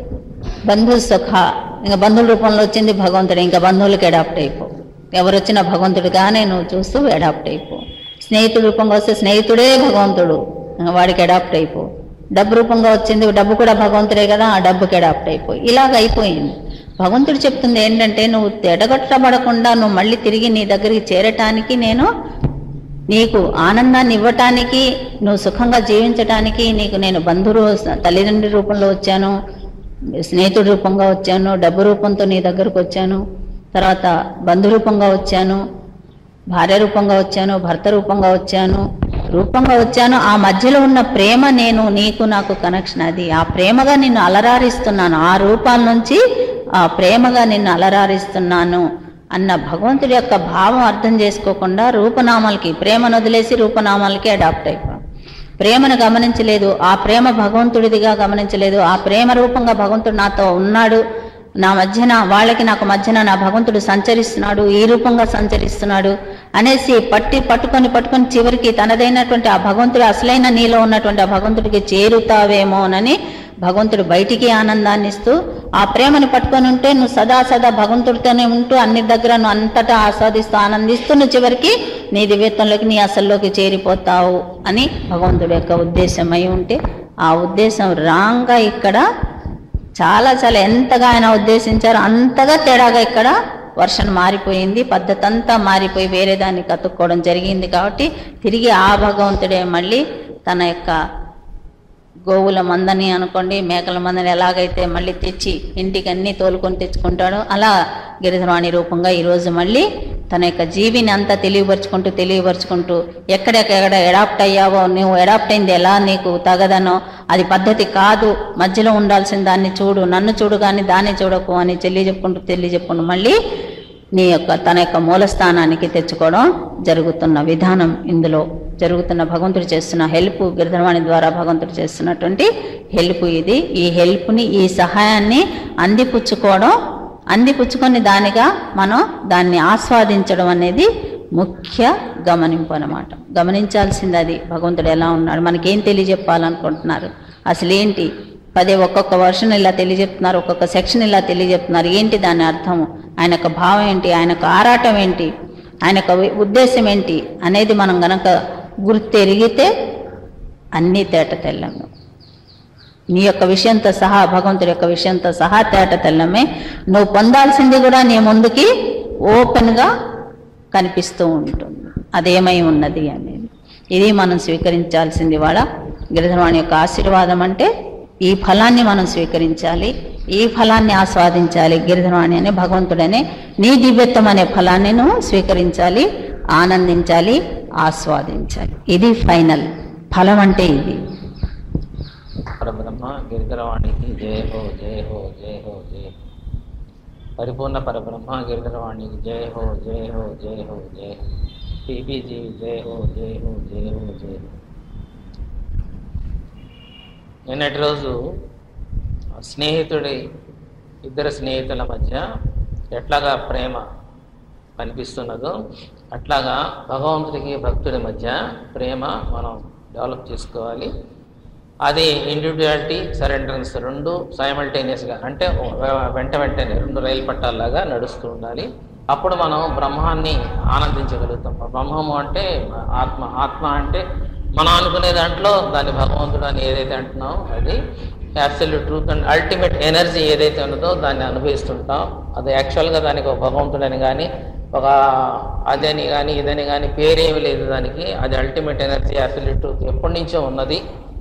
బంధు సుఖ ఇంకా బంధువుల రూపంలో వచ్చింది భగవంతుడు ఇంకా బంధువులకి అడాప్ట్ అయిపో ఎవరు వచ్చినా భగవంతుడిగానే నువ్వు చూస్తూ అడాప్ట్ అయిపో స్నేహితుడి రూపంగా వస్తే స్నేహితుడే భగవంతుడు ఇంకా వాడికి అడాప్ట్ అయిపో డబ్బు రూపంగా వచ్చింది డబ్బు కూడా భగవంతుడే కదా ఆ డబ్బుకి అడాప్ట్ అయిపో ఇలాగ అయిపోయింది భగవంతుడు చెప్తుంది ఏంటంటే నువ్వు తెడగొట్టబడకుండా నువ్వు మళ్ళీ తిరిగి నీ దగ్గరికి చేరటానికి నేను నీకు ఆనందాన్ని ఇవ్వటానికి నువ్వు సుఖంగా జీవించటానికి నీకు నేను బంధువు తల్లిదండ్రి రూపంలో వచ్చాను స్నేహితుడి రూపంగా వచ్చాను డబ్బు రూపంతో నీ దగ్గరకు వచ్చాను తర్వాత బంధు రూపంగా వచ్చాను భార్య రూపంగా వచ్చాను భర్త రూపంగా వచ్చాను రూపంగా వచ్చాను ఆ మధ్యలో ఉన్న ప్రేమ నేను నీకు నాకు కనెక్షన్ అది ఆ ప్రేమగా నిన్ను అలరారిస్తున్నాను ఆ రూపాల నుంచి ఆ ప్రేమగా నిన్ను అలరారిస్తున్నాను అన్న భగవంతుడి యొక్క భావం అర్థం చేసుకోకుండా రూపనామాలకి ప్రేమను వదిలేసి రూపనామాలకి అడాప్ట్ అయిపోయాం ప్రేమను గమనించలేదు ఆ ప్రేమ భగవంతుడిదిగా గమనించలేదు ఆ ప్రేమ రూపంగా భగవంతుడు నాతో ఉన్నాడు నా మధ్యన వాళ్ళకి నాకు మధ్యన నా భగవంతుడు సంచరిస్తున్నాడు ఈ రూపంగా సంచరిస్తున్నాడు అనేసి పట్టి పట్టుకొని పట్టుకొని చివరికి తనదైనటువంటి ఆ భగవంతుడు అసలైన నీలో ఉన్నటువంటి ఆ భగవంతుడికి చేరుతావేమోనని భగవంతుడు బయటికి ఆనందాన్ని ఇస్తూ ఆ ప్రేమను పట్టుకొని ఉంటే నువ్వు సదా సదా భగవంతుడితోనే ఉంటూ అన్ని దగ్గర నువ్వు అంతటా ఆస్వాదిస్తూ ఆనందిస్తూ నువ్వు చివరికి నీ దివ్యత్వంలోకి నీ అసల్లోకి చేరిపోతావు అని భగవంతుడి యొక్క ఉద్దేశం అయి ఉంటే ఆ ఉద్దేశం రాంగా ఇక్కడ చాలా చాలా ఎంతగా ఆయన ఉద్దేశించారో అంతగా తేడాగా ఇక్కడ వర్షం మారిపోయింది పద్ధతి అంతా మారిపోయి వేరే దాన్ని కతుక్కోవడం జరిగింది కాబట్టి తిరిగి ఆ భగవంతుడే మళ్ళీ తన యొక్క గోవుల మందని అనుకోండి మేకల మందని ఎలాగైతే మళ్ళీ తెచ్చి ఇంటికి అన్ని తోలుకొని తెచ్చుకుంటాడో అలా గిరిధరవాణి రూపంగా ఈరోజు మళ్ళీ తన యొక్క జీవిని అంతా తెలియపరుచుకుంటూ తెలియపరుచుకుంటూ ఎక్కడెక్కడ ఎడాప్ట్ అయ్యావో నువ్వు ఎడాప్ట్ అయింది ఎలా నీకు తగదనో అది పద్ధతి కాదు మధ్యలో ఉండాల్సిన దాన్ని చూడు నన్ను చూడు కానీ దాన్ని చూడకు అని తెలియజెప్పుకుంటూ తెలియజెప్పుకుంటూ మళ్ళీ నీ యొక్క తన యొక్క మూలస్థానానికి తెచ్చుకోవడం జరుగుతున్న విధానం ఇందులో జరుగుతున్న భగవంతుడు చేస్తున్న హెల్ప్ గిరిధరవాణి ద్వారా భగవంతుడు చేస్తున్నటువంటి హెల్ప్ ఇది ఈ హెల్ప్ని ఈ సహాయాన్ని అందిపుచ్చుకోవడం అందిపుచ్చుకొని దానిగా మనం దాన్ని ఆస్వాదించడం అనేది ముఖ్య గమనింపు అనమాట గమనించాల్సింది అది భగవంతుడు ఎలా ఉన్నాడు మనకేం తెలియజెప్పాలనుకుంటున్నారు అసలు ఏంటి పదే ఒక్కొక్క వర్షన్ ఇలా తెలియజెప్తున్నారు ఒక్కొక్క సెక్షన్ ఇలా తెలియజెప్తున్నారు ఏంటి దాని అర్థము ఆయన యొక్క భావం ఏంటి ఆయన యొక్క ఆరాటం ఏంటి ఆయన యొక్క వి- ఉద్దేశం ఏంటి అనేది మనం గనక గుర్తెరిగితే అన్నీ తేట తెల్లము నీ యొక్క విషయంతో సహా భగవంతుడి యొక్క విషయంతో సహా తేట తెల్లమే నువ్వు పొందాల్సింది కూడా నీ ముందుకి ఓపెన్గా కనిపిస్తూ ఉంటుంది అదేమై ఉన్నది అనేది ఇది మనం స్వీకరించాల్సింది వాళ్ళ గిరిధరవాణి యొక్క ఆశీర్వాదం అంటే ఈ ఫలాన్ని మనం స్వీకరించాలి ఈ ఫలాన్ని ఆస్వాదించాలి గిరిధరవాణి అనే భగవంతుడనే నీ దివ్యత్వం అనే ఫలాన్ని నువ్వు స్వీకరించాలి ఆనందించాలి ఆస్వాదించాలి ఇది ఫైనల్ ఫలం అంటే ఇది పరబ్రహ్మ గిరిధరవాణికి జయ హో జయ హో జయ హో జయ హో పరిపూర్ణ పరబ్రహ్మ గిరిధరవాణికి జయ హో జయ హో జయ హో జయ హో పీపీజీ జయ హో జయ హో జయ హో జయ హో నిన్నటి రోజు స్నేహితుడి ఇద్దరు స్నేహితుల మధ్య ఎట్లాగా ప్రేమ కనిపిస్తున్నదో అట్లాగా భగవంతుడికి భక్తుడి మధ్య ప్రేమ మనం డెవలప్ చేసుకోవాలి అది ఇండివిజువాలిటీ సరెండరెన్స్ రెండు సైమల్టేనియస్గా అంటే వె- వెంట వెంటనే రెండు రైలు పట్టాల్లాగా నడుస్తూ ఉండాలి అప్పుడు మనం బ్రహ్మాన్ని ఆనందించగలుగుతాం బ్రహ్మము అంటే ఆత్మ ఆత్మ అంటే మనం అనుకునే దాంట్లో దాన్ని భగవంతుడు అని ఏదైతే అంటున్నామో అది absolute truth and ultimate energy ఏదైతే ఉన్నదో దాన్ని అనుభవిస్తుంటాం అది యాక్చువల్గా దానికి ఒక భగవంతుడని కానీ ఒక అదని కానీ ఇదని కానీ పేరేమి లేదు దానికి అది అల్టిమేట్ ఎనర్జీ అబ్సల్యూట్ ట్రూత్ ఎప్పటి నుంచో ఉన్నది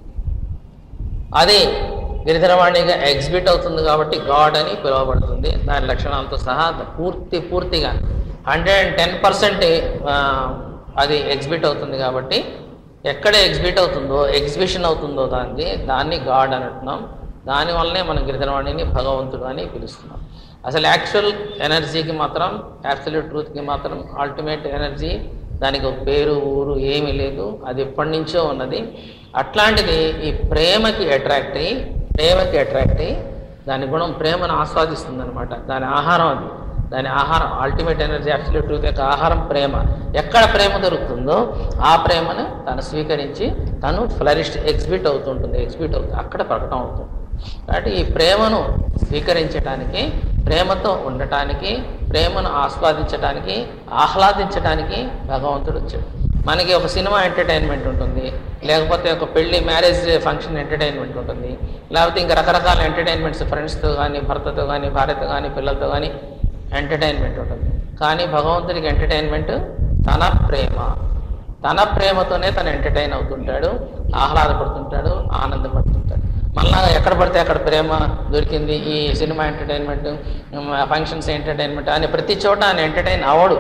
అది గిరిధరవాణిగా ఎగ్జిబిట్ అవుతుంది కాబట్టి గాడ్ అని పిలువబడుతుంది దాని లక్షణాలతో సహా పూర్తి పూర్తిగా హండ్రెడ్ అండ్ టెన్ పర్సెంట్ అది ఎగ్జిబిట్ అవుతుంది కాబట్టి ఎక్కడ ఎగ్జిబిట్ అవుతుందో ఎగ్జిబిషన్ అవుతుందో దాన్ని దాన్ని గాడ్ అని అంటున్నాం దానివల్లనే మనం గిరిధరవాణిని భగవంతుడు అని పిలుస్తున్నాం అసలు యాక్చువల్ ఎనర్జీకి మాత్రం యాబ్సల్యూట్ ట్రూత్కి మాత్రం అల్టిమేట్ ఎనర్జీ దానికి ఒక పేరు ఊరు ఏమీ లేదు అది ఎప్పటి నుంచో ఉన్నది అట్లాంటిది ఈ ప్రేమకి అట్రాక్ట్ అయ్యి ప్రేమకి అట్రాక్ట్ అయ్యి దాని గుణం ప్రేమను ఆస్వాదిస్తుంది అనమాట దాని ఆహారం అది దాని ఆహారం అల్టిమేట్ ఎనర్జీ అబ్సల్యూట్ ట్రూత్ యొక్క ఆహారం ప్రేమ ఎక్కడ ప్రేమ దొరుకుతుందో ఆ ప్రేమను తను స్వీకరించి తను ఫ్లరిష్ ఎగ్జిబిట్ అవుతుంటుంది ఎగ్జిబిట్ అవుతుంది అక్కడ ప్రకటన అవుతుంది కాబట్టి ఈ ప్రేమను స్వీకరించడానికి ప్రేమతో ఉండటానికి ప్రేమను ఆస్వాదించడానికి ఆహ్లాదించడానికి భగవంతుడు వచ్చాడు మనకి ఒక సినిమా ఎంటర్టైన్మెంట్ ఉంటుంది లేకపోతే ఒక పెళ్లి మ్యారేజ్ ఫంక్షన్ ఎంటర్టైన్మెంట్ ఉంటుంది లేకపోతే ఇంకా రకరకాల ఎంటర్టైన్మెంట్స్ ఫ్రెండ్స్తో కానీ భర్తతో కానీ భార్యతో కానీ పిల్లలతో కానీ ఎంటర్టైన్మెంట్ ఉంటుంది కానీ భగవంతుడికి ఎంటర్టైన్మెంట్ తన ప్రేమ తన ప్రేమతోనే తను ఎంటర్టైన్ అవుతుంటాడు ఆహ్లాదపడుతుంటాడు ఆనందపడుతుంటాడు మళ్ళా ఎక్కడ పడితే అక్కడ ప్రేమ దొరికింది ఈ సినిమా ఎంటర్టైన్మెంట్ ఫంక్షన్స్ ఎంటర్టైన్మెంట్ అని ప్రతి చోట ఆయన ఎంటర్టైన్ అవడు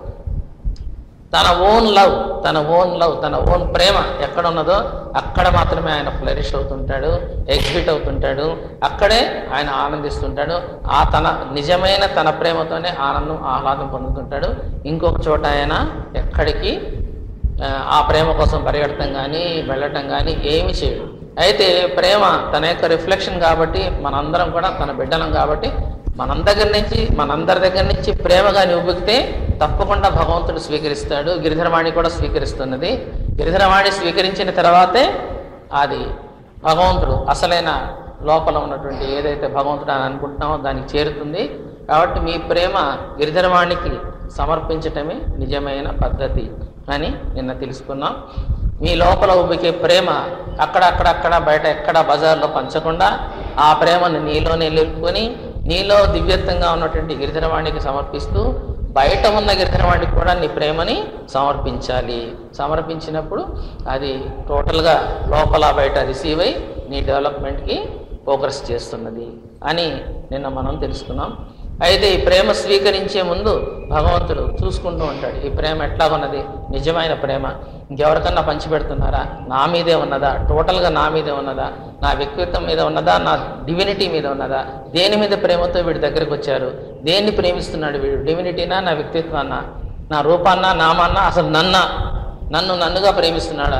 తన ఓన్ లవ్ తన ఓన్ లవ్ తన ఓన్ ప్రేమ ఎక్కడ ఉన్నదో అక్కడ మాత్రమే ఆయన ఫ్లరిష్ అవుతుంటాడు ఎగ్జిబిట్ అవుతుంటాడు అక్కడే ఆయన ఆనందిస్తుంటాడు ఆ తన నిజమైన తన ప్రేమతోనే ఆనందం ఆహ్లాదం పొందుతుంటాడు ఇంకొక చోట ఆయన ఎక్కడికి ఆ, ఆ ప్రేమ కోసం పరిగెడటం కానీ వెళ్ళటం కానీ ఏమి చేయడు అయితే ప్రేమ తన యొక్క రిఫ్లెక్షన్ కాబట్టి మనందరం కూడా తన బిడ్డలం కాబట్టి మనందరి దగ్గర నుంచి మనందరి దగ్గర నుంచి ప్రేమగా ఉబ్బికితే తప్పకుండా భగవంతుడు స్వీకరిస్తాడు గిరిధరవాణి కూడా స్వీకరిస్తున్నది గిరిధరవాణి స్వీకరించిన తర్వాతే అది భగవంతుడు అసలైన లోపల ఉన్నటువంటి ఏదైతే భగవంతుడు అని అనుకుంటున్నామో దానికి చేరుతుంది కాబట్టి మీ ప్రేమ గిరిధరవాణికి సమర్పించటమే నిజమైన పద్ధతి అని నిన్న తెలుసుకున్నాం మీ లోపల ఉబ్బికే ప్రేమ అక్కడక్కడక్కడ బయట ఎక్కడ బజార్లో పంచకుండా ఆ ప్రేమను నీలోనే నిలుపుకొని నీలో దివ్యత్వంగా ఉన్నటువంటి గిరిధరవాణికి సమర్పిస్తూ బయట ఉన్న గిరిధరవాణికి కూడా నీ ప్రేమని సమర్పించాలి సమర్పించినప్పుడు అది టోటల్గా లోపల బయట రిసీవ్ అయి నీ డెవలప్మెంట్కి ఫోకస్ చేస్తున్నది అని నిన్న మనం తెలుసుకున్నాం అయితే ఈ ప్రేమ స్వీకరించే ముందు భగవంతుడు చూసుకుంటూ ఉంటాడు ఈ ప్రేమ ఎట్లా ఉన్నది నిజమైన ప్రేమ ఇంకెవరికన్నా పంచిపెడుతున్నారా నా మీదే ఉన్నదా టోటల్గా నా మీదే ఉన్నదా నా వ్యక్తిత్వం మీద ఉన్నదా నా డివినిటీ మీద ఉన్నదా దేని మీద ప్రేమతో వీడి దగ్గరకు వచ్చారు దేన్ని ప్రేమిస్తున్నాడు వీడు డివినిటీనా నా వ్యక్తిత్వాన్నా నా రూపాన్నా నామాన్నా అసలు నన్న నన్ను నన్నుగా ప్రేమిస్తున్నాడా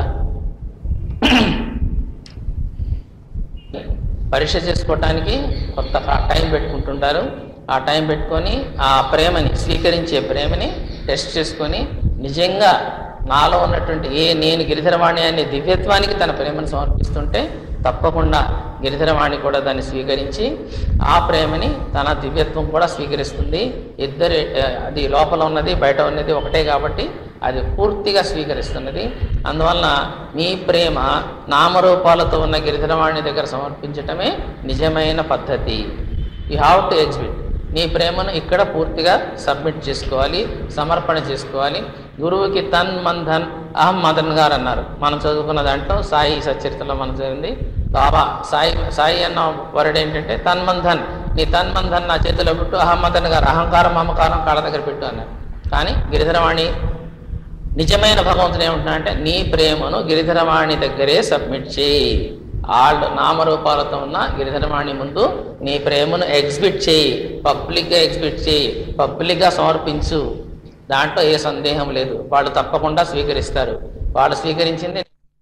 పరీక్ష చేసుకోవటానికి కొత్త కా- టైం పెట్టుకుంటుంటారు ఆ టైం పెట్టుకొని ఆ ప్రేమని స్వీకరించే ప్రేమని టెస్ట్ చేసుకొని నిజంగా నాలో ఉన్నటువంటి ఏ నేను గిరిధరవాణి అనే దివ్యత్వానికి తన ప్రేమను సమర్పిస్తుంటే తప్పకుండా గిరిధరవాణి కూడా దాన్ని స్వీకరించి ఆ ప్రేమని తన దివ్యత్వం కూడా స్వీకరిస్తుంది ఇద్దరు అది లోపల ఉన్నది బయట ఉన్నది ఒకటే కాబట్టి అది పూర్తిగా స్వీకరిస్తున్నది అందువలన మీ ప్రేమ నామరూపాలతో ఉన్న గిరిధరవాణి దగ్గర సమర్పించటమే నిజమైన పద్ధతి యూ హ్యావ్ టు ఎగ్జిబిట్ నీ ప్రేమను ఇక్కడ పూర్తిగా సబ్మిట్ చేసుకోవాలి సమర్పణ చేసుకోవాలి గురువుకి తన్ మన్ ధన్ అహం మదన్ గారు అన్నారు మనం చదువుకున్న దాంట్లో సాయి సచరిత్రలో మనం చదివింది బాబా సాయి సాయి అన్న వర్డ్ ఏంటంటే తన్మన్ ధన్ నీ తన్మన్ ధన్ నా చేతిలో పెట్టు అహం మదన్ గారు అహంకారం మమకారం కాళ్ళ దగ్గర పెట్టు అన్నారు కానీ గిరిధరవాణి నిజమైన భగవంతుడు ఏమంటున్నాడంటే నీ ప్రేమను గిరిధరవాణి దగ్గరే సబ్మిట్ చేయి వాళ్ళు నామరూపాలతో ఉన్న గిరిధరవాణి ముందు నీ ప్రేమను ఎగ్జిబిట్ చేయి పబ్లిక్గా ఎగ్జిబిట్ చేయి పబ్లిక్గా సమర్పించు దాంట్లో ఏ సందేహం లేదు వాళ్ళు తప్పకుండా స్వీకరిస్తారు వాళ్ళు స్వీకరించింది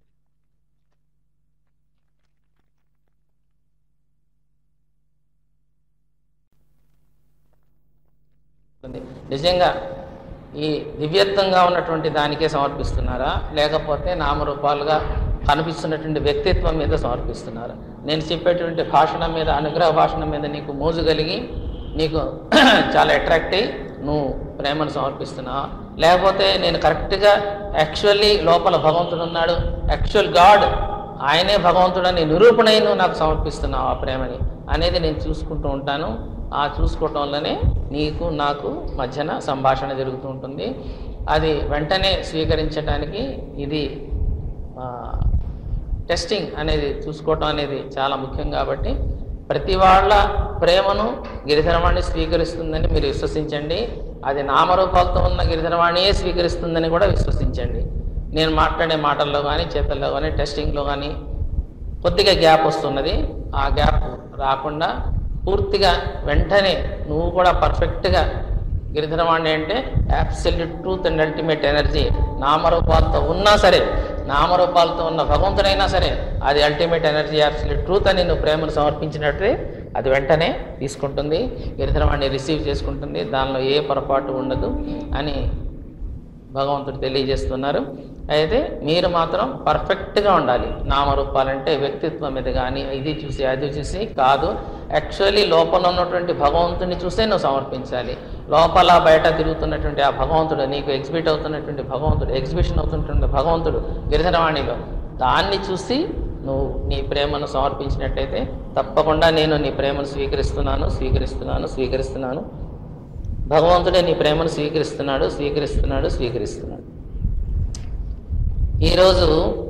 ఉంది. నిజంగా ఈ దివ్యత్వంగా ఉన్నటువంటి దానికే సమర్పిస్తున్నారా లేకపోతే నామరూపాలుగా కనిపిస్తున్నటువంటి వ్యక్తిత్వం మీద సమర్పిస్తున్నారా నేను చెప్పేటువంటి భాషణం మీద అనుగ్రహ భాషణం మీద నీకు మోజు కలిగి నీకు చాలా అట్రాక్ట్ అయ్యి నువ్వు ప్రేమను సమర్పిస్తున్నావా లేకపోతే నేను కరెక్ట్గా యాక్చువల్లీ లోపల భగవంతుడు ఉన్నాడు యాక్చువల్ గాడ్ ఆయనే భగవంతుడని నిరూపణై నువ్వు నాకు సమర్పిస్తున్నావు ఆ ప్రేమని అనేది నేను చూసుకుంటూ ఉంటాను ఆ చూసుకోవటం వల్లనే నీకు నాకు మధ్యన సంభాషణ జరుగుతూ ఉంటుంది అది వెంటనే స్వీకరించడానికి ఇది ఆ, టెస్టింగ్ అనేది చూసుకోవటం అనేది చాలా ముఖ్యం కాబట్టి ప్రతి వాళ్ళ ప్రేమను గిరిధరవాణి స్వీకరిస్తుందని మీరు విశ్వసించండి అది నామరూపాలతో ఉన్న గిరిధరవాణియే స్వీకరిస్తుందని కూడా విశ్వసించండి నేను మాట్లాడే మాటల్లో కానీ చేతల్లో కానీ టెస్టింగ్లో కానీ కొద్దిగా గ్యాప్ వస్తున్నది ఆ గ్యాప్ రాకుండా పూర్తిగా వెంటనే నువ్వు కూడా పర్ఫెక్ట్గా గిరిధరవాణి అంటే absolute truth and ultimate energy నామరూపాలతో ఉన్నా సరే నామరూపాలతో ఉన్న భగవంతుడైనా సరే అది అల్టిమేట్ ఎనర్జీ అబ్సల్యూట్ ట్రూత్ అని నువ్వు ప్రేమను సమర్పించినట్టే అది వెంటనే తీసుకుంటుంది గిరిధరవాణి రిసీవ్ చేసుకుంటుంది దానిలో ఏ పొరపాటు ఉండదు అని భగవంతుడు తెలియజేస్తున్నారు అయితే మీరు మాత్రం పర్ఫెక్ట్గా ఉండాలి నామరూపాలంటే వ్యక్తిత్వం మీద కానీ ఇది చూసి అది చూసి కాదు యాక్చువల్లీ లోపల ఉన్నటువంటి భగవంతుని చూసే నువ్వు సమర్పించాలి లోపల బయట తిరుగుతున్నటువంటి ఆ భగవంతుడు నీకు ఎగ్జిబిట్ అవుతున్నటువంటి భగవంతుడు ఎగ్జిబిషన్ అవుతున్నటువంటి భగవంతుడు గిరిధరవాణిలో దాన్ని చూసి నువ్వు నీ ప్రేమను సమర్పించినట్టయితే తప్పకుండా నేను నీ ప్రేమను స్వీకరిస్తున్నాను స్వీకరిస్తున్నాను స్వీకరిస్తున్నాను భగవంతుడే నీ ప్రేమను స్వీకరిస్తున్నాడు స్వీకరిస్తున్నాడు స్వీకరిస్తున్నాడు ఈరోజు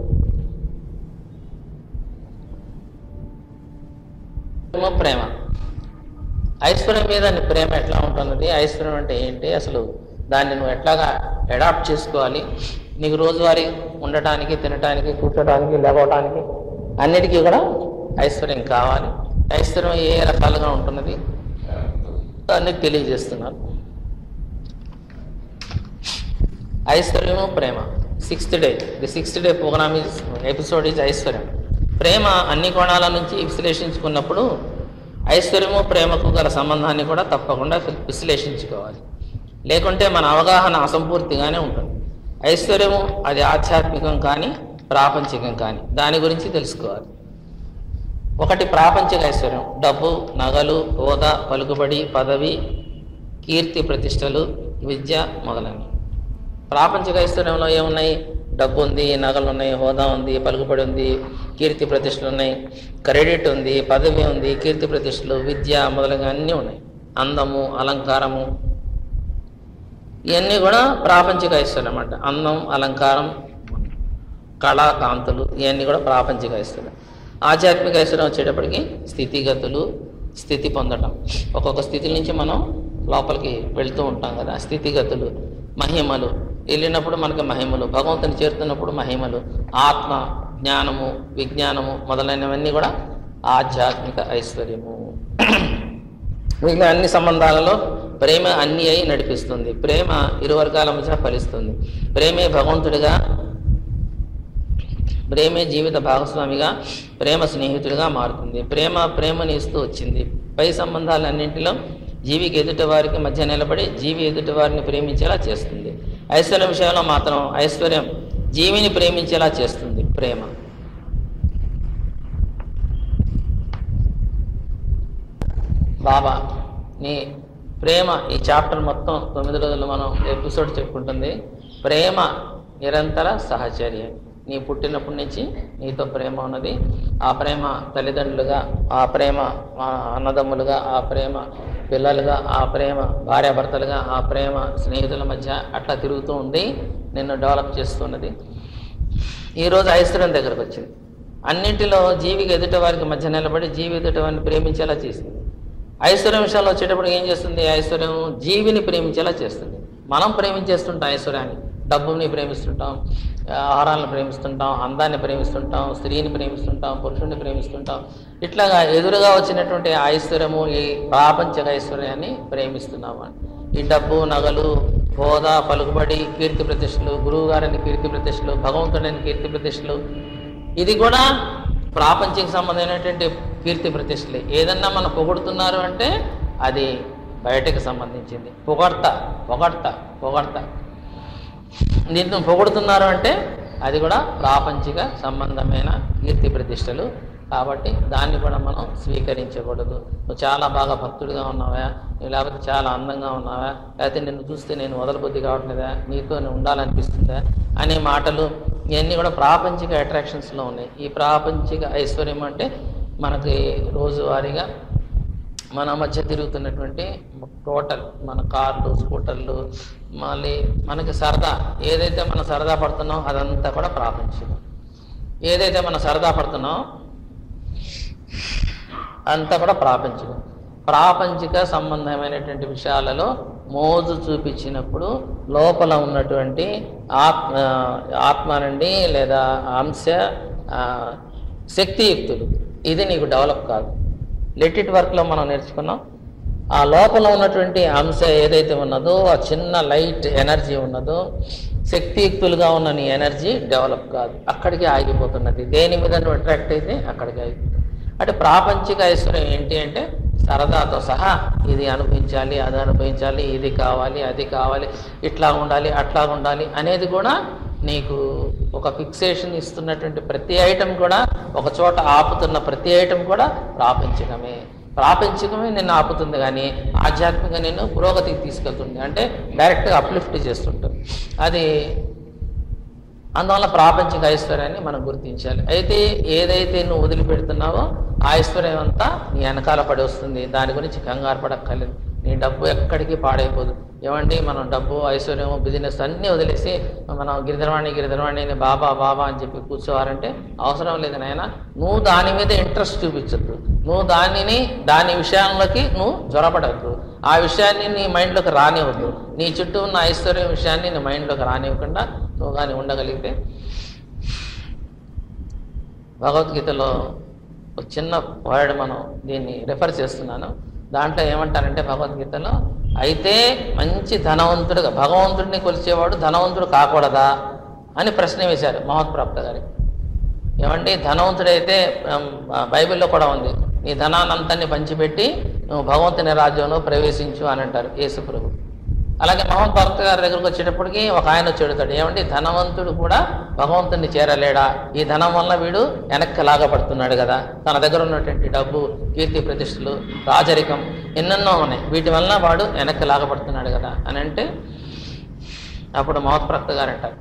ప్రేమ ప్రేమ ఐశ్వర్యం మీద నీ ప్రేమ ఎట్లా ఉంటున్నది ఐశ్వర్యం అంటే ఏంటి అసలు దాన్ని నువ్వు ఎట్లాగా అడాప్ట్ చేసుకోవాలి నీకు రోజువారీ ఉండటానికి తినటానికి కూర్చోడానికి లేవటానికి అన్నిటికీ కూడా ఐశ్వర్యం కావాలి ఐశ్వర్యం ఏ రకాలుగా ఉంటున్నది దాన్ని తెలియజేస్తున్నారు ఐశ్వర్యము ప్రేమ sixth day the sixth day program is episode is ఐశ్వర్యం ప్రేమ అన్ని కోణాల నుంచి విశ్లేషించుకున్నప్పుడు ఐశ్వర్యము ప్రేమకు గల సంబంధాన్ని కూడా తప్పకుండా వి- విశ్లేషించుకోవాలి లేకుంటే మన అవగాహన అసంపూర్తిగానే ఉంటుంది ఐశ్వర్యము అది ఆధ్యాత్మికం కానీ ప్రాపంచికం కానీ దాని గురించి తెలుసుకోవాలి ఒకటి ప్రాపంచిక ఐశ్వర్యం డబ్బు నగలు హోదా పలుకుబడి పదవి కీర్తి ప్రతిష్టలు విద్య మొదలైనవి ప్రాపంచిక ఐశ్వర్యంలో ఏమున్నాయి డబ్బు ఉంది నగలు ఉన్నాయి హోదా ఉంది పలుకుబడి ఉంది కీర్తి ప్రతిష్టలు ఉన్నాయి క్రెడిట్ ఉంది పదవి ఉంది కీర్తి ప్రతిష్టలు విద్య మొదలైన అన్నీ ఉన్నాయి అందము అలంకారము ఇవన్నీ కూడా ప్రాపంచిక ఐశ్వర్యం అన్నమాట అందం అలంకారం కళా కాంతులు ఇవన్నీ కూడా ప్రాపంచిక ఐశ్వర్యం ఆధ్యాత్మిక ఐశ్వర్యం వచ్చేటప్పటికి స్థితిగతులు స్థితి పొందడం ఒక్కొక్క స్థితి నుంచి మనం లోపలికి వెళ్తూ ఉంటాం కదా స్థితిగతులు మహిమలు వెళ్ళినప్పుడు మనకి మహిమలు భగవంతుని చేరుతున్నప్పుడు మహిమలు ఆత్మ జ్ఞానము విజ్ఞానము మొదలైనవన్నీ కూడా ఆధ్యాత్మిక ఐశ్వర్యము మిగిలిన అన్ని సంబంధాలలో ప్రేమ అన్ని అయి నడిపిస్తుంది ప్రేమ ఇరు వర్గాల మధ్య ఫలిస్తుంది ప్రేమే భగవంతుడిగా ప్రేమే జీవిత భాగస్వామిగా ప్రేమ స్నేహితుడిగా మారుతుంది ప్రేమ ప్రేమని ఇస్తూ వచ్చింది పై సంబంధాలన్నింటిలో జీవికి ఎదుటి వారికి మధ్య నిలబడి జీవి ఎదుటి వారిని ప్రేమించేలా చేస్తుంది ఐశ్వర్యం విషయంలో మాత్రం ఐశ్వర్యం జీవిని ప్రేమించేలా చేస్తుంది ప్రేమ బాబా నీ ప్రేమ ఈ చాప్టర్ మొత్తం తొమ్మిది రోజులు మనం ఎపిసోడ్ చెప్పుకుంటుంది ప్రేమ నిరంతర సహచర్యం నీ పుట్టినప్పటి నుంచి నీతో ప్రేమ ఉన్నది ఆ ప్రేమ తల్లిదండ్రులుగా ఆ ప్రేమ ఆ అన్నదమ్ములుగా ఆ ప్రేమ పిల్లలుగా ఆ ప్రేమ భార్యాభర్తలుగా ఆ ప్రేమ స్నేహితుల మధ్య అట్లా తిరుగుతూ ఉండి నిన్ను డెవలప్ చేస్తున్నది ఈరోజు ఐశ్వర్యం దగ్గరకు వచ్చింది అన్నింటిలో జీవికి ఎదుటి వారికి మధ్య నిలబడి జీవి ఎదుటి వారిని ప్రేమించేలా చేసింది ఐశ్వర్యం విషయంలో వచ్చేటప్పుడు ఏం చేస్తుంది ఐశ్వర్యం జీవిని ప్రేమించేలా చేస్తుంది మనం ప్రేమించేస్తుంటాం ఐశ్వర్యాన్ని డబ్బుని ప్రేమిస్తుంటాం ఆహారాలను ప్రేమిస్తుంటాం అందాన్ని ప్రేమిస్తుంటాం స్త్రీని ప్రేమిస్తుంటాం పురుషుడిని ప్రేమిస్తుంటాం ఇట్లాగా ఎదురుగా వచ్చినటువంటి ఐశ్వర్యము ఈ ప్రాపంచిక ఐశ్వర్యాన్ని ప్రేమిస్తున్నాము అని ఈ డబ్బు నగలు హోదా పలుకుబడి కీర్తి ప్రతిష్టలు గురువు గారిని కీర్తి ప్రతిష్టలు భగవంతుడని కీర్తి ప్రతిష్టలు ఇది కూడా ప్రాపంచిక సంబంధమైనటువంటి కీర్తి ప్రతిష్టలే ఏదన్నా మనం పొగుడుతున్నారు అంటే అది బయటకు సంబంధించింది పొగడ్త పొగడ్త పొగడ్త నిన్ను పొగుడుతున్నారు అంటే అది కూడా ప్రాపంచిక సంబంధమైన కీర్తి ప్రతిష్టలు కాబట్టి దాన్ని కూడా మనం స్వీకరించకూడదు నువ్వు చాలా బాగా భక్తుడిగా ఉన్నావా నువ్వు లేకపోతే చాలా అందంగా ఉన్నావా లేకపోతే నిన్ను చూస్తే నేను వదలబుద్ధి కావట్లేదా నీతో నేను ఉండాలనిపిస్తుందా అనే మాటలు ఇవన్నీ కూడా ప్రాపంచిక అట్రాక్షన్స్లో ఉన్నాయి ఈ ప్రాపంచిక ఐశ్వర్యం అంటే మనకి రోజువారీగా మన మధ్య తిరుగుతున్నటువంటి టోటల్ మన కార్లు స్కూటర్లు మళ్ళీ మనకి సరదా ఏదైతే మనం సరదా పడుతున్నామో అదంతా కూడా ప్రాపంచికం ఏదైతే మనం సరదా పడుతున్నామో అంతా కూడా ప్రాపంచికం ప్రాపంచిక సంబంధమైనటువంటి విషయాలలో మోజు చూపించినప్పుడు లోపల ఉన్నటువంటి ఆత్మ ఆత్మ నుండి లేదా అంశ ఆ, శక్తియుక్తులు ఇది నీకు డెవలప్ కాదు లెట్ ఇట్ వర్క్లో మనం నేర్చుకున్నాం ఆ లోపల ఉన్నటువంటి అంశ ఏదైతే ఉన్నదో ఆ చిన్న లైట్ ఎనర్జీ ఉన్నదో శక్తియుక్తులుగా ఉన్న నీ ఎనర్జీ డెవలప్ కాదు అక్కడికి ఆగిపోతున్నది దేని మీద నువ్వు అట్రాక్ట్ అయితే అక్కడికి ఆగిపోతుంది అంటే ప్రాపంచిక ఐశ్వర్యం ఏంటి అంటే సరదాతో సహా ఇది అనుభవించాలి అది అనుభవించాలి ఇది కావాలి అది కావాలి ఇట్లా ఉండాలి అట్లా ఉండాలి అనేది కూడా నీకు ఒక ఫిక్సేషన్ ఇస్తున్నటువంటి ప్రతి ఐటెం కూడా ఒక చోట ఆపుతున్న ప్రతి ఐటెం కూడా ప్రాపంచికమే ప్రాపంచికమే నిన్ను ఆపుతుంది కానీ ఆధ్యాత్మికంగా నిన్ను పురోగతికి తీసుకెళ్తుంది అంటే డైరెక్ట్గా అప్లిఫ్ట్ చేస్తుంటుంది అది అందువల్ల ప్రాపంచిక ఐశ్వర్యాన్ని మనం గుర్తించాలి అయితే ఏదైతే నువ్వు వదిలిపెడుతున్నావో ఆ ఐశ్వర్యం అంతా నీ వెనకాల పడి వస్తుంది దాని గురించి కంగారు పడక్కర్లేదు నీ డబ్బు ఎక్కడికి పాడైపోదు ఏమండి మనం డబ్బు ఐశ్వర్యం బిజినెస్ అన్నీ వదిలేసి మనం గిరిధరవాణి గిరిధరవాణి అని బాబా బాబా అని చెప్పి కూర్చోవాలంటే అవసరం లేదు నాయన నువ్వు దాని మీద ఇంట్రెస్ట్ చూపించద్దు నువ్వు దానిని దాని విషయంలోకి నువ్వు జ్వరపడద్దు ఆ విషయాన్ని నీ మైండ్లోకి రానివ్వద్దు నీ చుట్టూ ఉన్న ఐశ్వర్యం విషయాన్ని నీ మైండ్లోకి రానివ్వకుండా నువ్వు కానీ ఉండగలిగితే భగవద్గీతలో ఒక చిన్న వర్డ్ మనం దీన్ని రెఫర్ చేస్తున్నాను దాంట్లో ఏమంటారంటే భగవద్గీతలో అయితే మంచి ధనవంతుడుగా భగవంతుడిని కొలిచేవాడు ధనవంతుడు కాకూడదా అని ప్రశ్న వేశారు మహోత్ప్రాప్త గారికి ఏమండి ధనవంతుడైతే ఉమ్, ఆ, బైబిల్లో కూడా ఉంది నీ ధనాన్నంతాన్ని పంచిపెట్టి నువ్వు భగవంతుని రాజ్యంలో ప్రవేశించు అని అంటారు యేసు ప్రభు అలాగే మహమ్మద్ భక్త గారి దగ్గరకు వచ్చేటప్పటికి ఒక ఆయన వచ్చి అడుగుతాడు ఏమండి ధనవంతుడు కూడా భగవంతుని చేరలేడా ఈ ధనం వల్ల వీడు వెనక్కి లాగపడుతున్నాడు కదా తన దగ్గర ఉన్నటువంటి డబ్బు కీర్తి ప్రతిష్టలు రాజరికం ఎన్నెన్నో ఉన్నాయి వీటి వల్ల వాడు వెనక్కి లాగపడుతున్నాడు కదా అని అంటే అప్పుడు మహమ్మద్ భక్త గారు అంటారు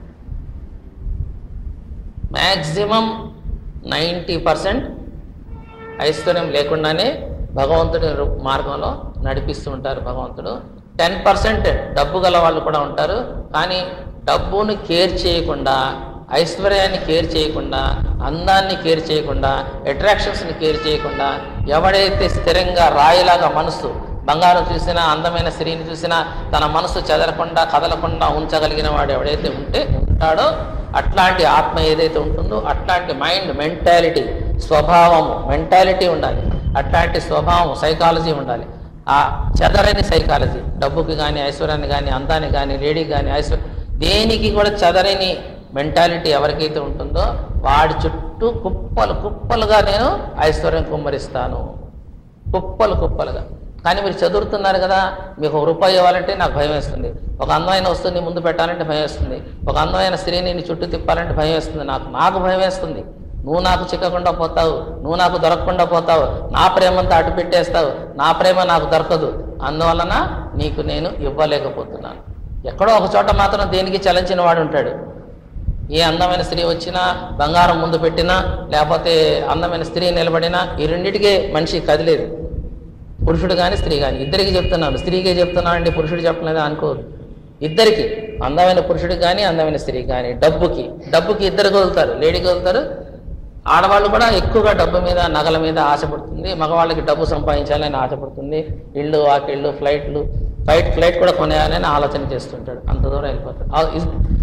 మ్యాక్సిమం నైంటీ పర్సెంట్ ఐశ్వర్యం లేకుండానే భగవంతుడి రు- మార్గంలో నడిపిస్తూ ఉంటారు భగవంతుడు టెన్ పర్సెంట్ డబ్బు గల వాళ్ళు కూడా ఉంటారు కానీ డబ్బును కేర్ చేయకుండా ఐశ్వర్యాన్ని కేర్ చేయకుండా అందాన్ని కేర్ చేయకుండా అట్రాక్షన్స్ని కేర్ చేయకుండా ఎవడైతే స్థిరంగా రాయిలాగా మనసు బంగారం చూసినా అందమైన స్త్రీని చూసినా తన మనసు చెదరకుండా కదలకుండా ఉంచగలిగిన వాడు ఎవడైతే ఉంటే ఉంటాడో అట్లాంటి ఆత్మ ఏదైతే ఉంటుందో అట్లాంటి మైండ్ మెంటాలిటీ స్వభావము మెంటాలిటీ ఉండాలి అట్లాంటి స్వభావం సైకాలజీ ఉండాలి ఆ చెదరని సైకాలజీ డబ్బుకి కానీ ఐశ్వర్యాన్ని కానీ అందాన్ని కానీ లేడీకి కానీ ఐశ్వర్య దేనికి కూడా చెదరని మెంటాలిటీ ఎవరికైతే ఉంటుందో వాడి చుట్టూ కుప్పలు కుప్పలుగా నేను ఐశ్వర్యం కుమ్మరిస్తాను కుప్పలు కుప్పలుగా కానీ మీరు చదువుతున్నారు కదా మీకు ఒక రూపాయి ఇవ్వాలంటే నాకు భయం వేస్తుంది ఒక అందమైన వస్తువుని ముందు పెట్టాలంటే భయం వేస్తుంది ఒక అందమైన స్త్రీని నీ చుట్టూ తిప్పాలంటే భయం వేస్తుంది నాకు నాకు భయం వేస్తుంది నువ్వు నాకు చిక్కకుండా పోతావు నువ్వు నాకు దొరకకుండా పోతావు నా ప్రేమంతా అటు పెట్టేస్తావు నా ప్రేమ నాకు దొరకదు అందువలన నీకు నేను ఇవ్వలేకపోతున్నాను ఎక్కడో ఒక చోట మాత్రం దేనికి చలించిన వాడు ఉంటాడు ఏ అందమైన స్త్రీ వచ్చినా బంగారం ముందు పెట్టినా లేకపోతే అందమైన స్త్రీ నిలబడినా ఈ రెండిటికే మనిషి కదిలేదు పురుషుడు కానీ స్త్రీ కానీ ఇద్దరికి చెప్తున్నాను స్త్రీకే చెప్తున్నాను అండి పురుషుడు చెప్పలేదా అనుకోవద్దు ఇద్దరికి అందమైన పురుషుడికి కానీ అందమైన స్త్రీకి కానీ డబ్బుకి డబ్బుకి ఇద్దరు కదులుతారు లేడీ కదులుతారు ఆడవాళ్ళు కూడా ఎక్కువగా డబ్బు మీద నగల మీద ఆశపడుతుంది మగవాళ్ళకి డబ్బు సంపాదించాలని ఆశపడుతుంది ఇళ్ళు వాకిళ్ళు ఫ్లైట్లు ఫ్లైట్ ఫ్లైట్ కూడా కొనేయాలని ఆలోచన చేస్తుంటాడు అంత దూరం వెళ్ళిపోతాడు ఆ- ఇస్-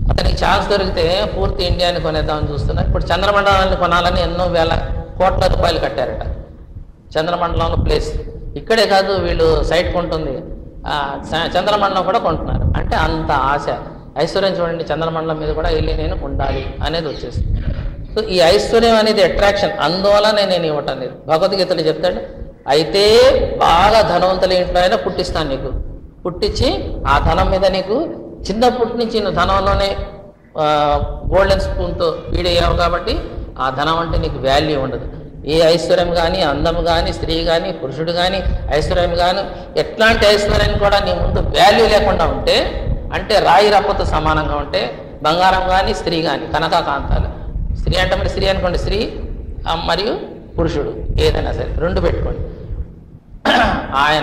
అతనికి ఛాన్స్ దొరికితే పూర్తి ఇండియాని కొనేద్దామని చూస్తున్నారు ఇప్పుడు చంద్రమండలాన్ని కొనాలని ఎన్నో వేల కోట్ల రూపాయలు కట్టారట చంద్రమండలంలో ప్లేస్ ఇక్కడే కాదు వీళ్ళు సైట్ కొంటుంది ఆ, చ- చంద్రమండలం కూడా కొంటున్నారు అంటే అంత ఆశ ఐశ్వర్యం చూడండి చంద్రమండలం మీద కూడా వెళ్ళి నేను ఉండాలి అనేది వచ్చేస్తుంది సో ఈ ఐశ్వర్యం అనేది అట్రాక్షన్ అందువల్ల నేను ఇవ్వటం లేదు భగవద్గీతలో చెప్తాడు అయితే బాగా ధనవంతుల ఇంట్లో అయినా పుట్టిస్తాను నీకు పుట్టించి ఆ ధనం మీద నీకు చిన్నప్పటి నుంచి నువ్వు ధనంలోనే గోల్డెన్ స్పూన్తో వీడయ్యావు కాబట్టి ఆ ధనం అంటే నీకు వాల్యూ ఉండదు ఏ ఐశ్వర్యం కానీ అందం కానీ స్త్రీ కానీ పురుషుడు కానీ ఐశ్వర్యం కానీ ఎట్లాంటి ఐశ్వర్యం కూడా నీ ముందు వాల్యూ లేకుండా ఉంటే అంటే రాయి రప్పతో సమానంగా ఉంటే బంగారం కానీ స్త్రీ కానీ కనక కాంతాలు స్త్రీ అంటే మరి స్త్రీ అనుకోండి స్త్రీ ఆ, మరియు పురుషుడు ఏదైనా సరే రెండు పెట్టుకోండి ఆయన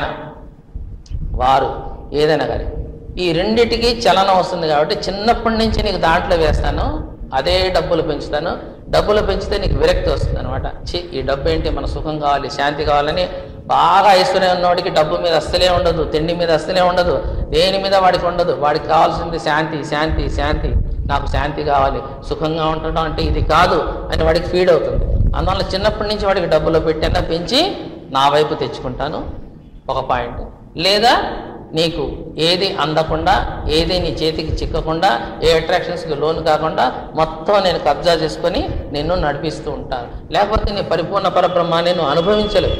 వారు ఏదైనా కానీ ఈ రెండిటికి చలనం వస్తుంది కాబట్టి చిన్నప్పటి నుంచి నీకు దాంట్లో వేస్తాను అదే డబ్బులు పెంచుతాను డబ్బులు పెంచితే నీకు విరక్తి వస్తుంది అనమాట చి ఈ డబ్బు ఏంటి మన సుఖం కావాలి శాంతి కావాలని బాగా ఐశ్వర్యం ఉన్నవాడికి డబ్బు మీద అస్సలే ఉండదు తిండి మీద అస్సలే ఉండదు దేని మీద వాడికి ఉండదు వాడికి కావాల్సింది శాంతి శాంతి శాంతి నాకు శాంతి కావాలి సుఖంగా ఉండడం అంటే ఇది కాదు అని వాడికి ఫీడ్ అవుతుంది అందువల్ల చిన్నప్పటి నుంచి వాడికి డబ్బులు పెట్టైనా పెంచి నా వైపు తెచ్చుకుంటాను ఒక పాయింట్ లేదా నీకు ఏది అందకుండా ఏది నీ చేతికి చిక్కకుండా ఏ అట్రాక్షన్స్కి లోన్ కాకుండా మొత్తం నేను కబ్జా చేసుకొని నిన్ను నడిపిస్తూ ఉంటాను లేకపోతే నీ పరిపూర్ణ పరబ్రహ్మాన్ని నువ్వు అనుభవించలేవు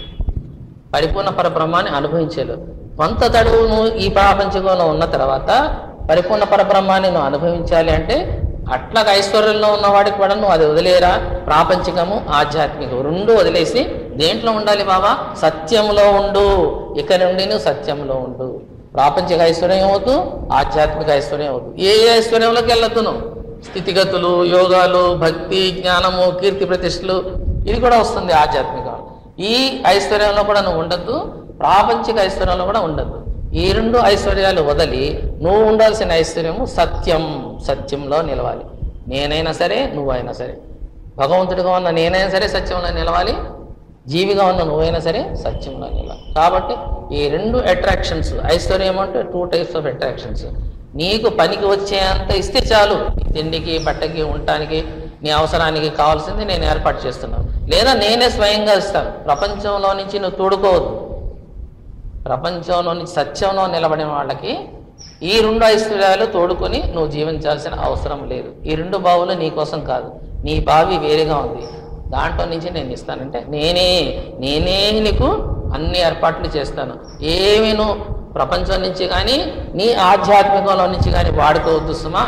పరిపూర్ణ పరబ్రహ్మాన్ని అనుభవించలేవు కొంత తడువు నువ్వు ఈ ప్రాపంచకంలో ఉన్న తర్వాత పరిపూర్ణ పరబ్రహ్మాన్ని నువ్వు అనుభవించాలి అంటే అట్లాగా ఐశ్వర్యంలో ఉన్నవాడికి కూడా నువ్వు అది వదిలేరా ప్రాపంచికము ఆధ్యాత్మికము రెండు వదిలేసి దేంట్లో ఉండాలి బాబా సత్యంలో ఉండు ఇక నుండి నువ్వు సత్యంలో ఉండు ప్రాపంచిక ఐశ్వర్యం అవుతూ ఆధ్యాత్మిక ఐశ్వర్యం అవుతూ ఏ ఏ ఐశ్వర్యంలోకి వెళ్ళొద్దు నువ్వు స్థితిగతులు యోగాలు భక్తి జ్ఞానము కీర్తి ప్రతిష్టలు ఇది కూడా వస్తుంది ఆధ్యాత్మికం ఈ ఐశ్వర్యంలో కూడా నువ్వు ఉండద్దు ప్రాపంచిక ఐశ్వర్యంలో కూడా ఉండద్దు ఈ రెండు ఐశ్వర్యాలు వదిలి నువ్వు ఉండాల్సిన ఐశ్వర్యము సత్యం సత్యంలో నిలవాలి నేనైనా సరే నువ్వైనా సరే భగవంతుడిగా ఉన్న నేనైనా సరే సత్యంలో నిలవాలి జీవిగా ఉన్న నువ్వైనా సరే సత్యంలో నిలవాలి కాబట్టి ఈ రెండు అట్రాక్షన్స్ ఐశ్వర్యం అంటే టూ టైప్స్ ఆఫ్ అట్రాక్షన్స్ నీకు పనికి వచ్చేంత ఇస్తే చాలు నీ తిండికి బట్టకి ఉండటానికి నీ అవసరానికి కావాల్సింది నేను ఏర్పాటు చేస్తున్నాను లేదా నేనే స్వయంగా ఇస్తాను ప్రపంచంలో నుంచి నువ్వు తోడుకోవద్దు ప్రపంచంలో నుంచి సత్యంలో నిలబడిన వాళ్ళకి ఈ రెండు ఐశ్వర్యాలు తోడుకొని నువ్వు జీవించాల్సిన అవసరం లేదు ఈ రెండు బావులు నీ కోసం కాదు నీ బావి వేరేగా ఉంది దాంట్లో నుంచి నేను ఇస్తానంటే నేనే నేనే నీకు అన్ని ఏర్పాట్లు చేస్తాను ఏమి నువ్వు ప్రపంచం నుంచి కానీ నీ ఆధ్యాత్మికంలో నుంచి కానీ వాడుకోవద్దు సుమా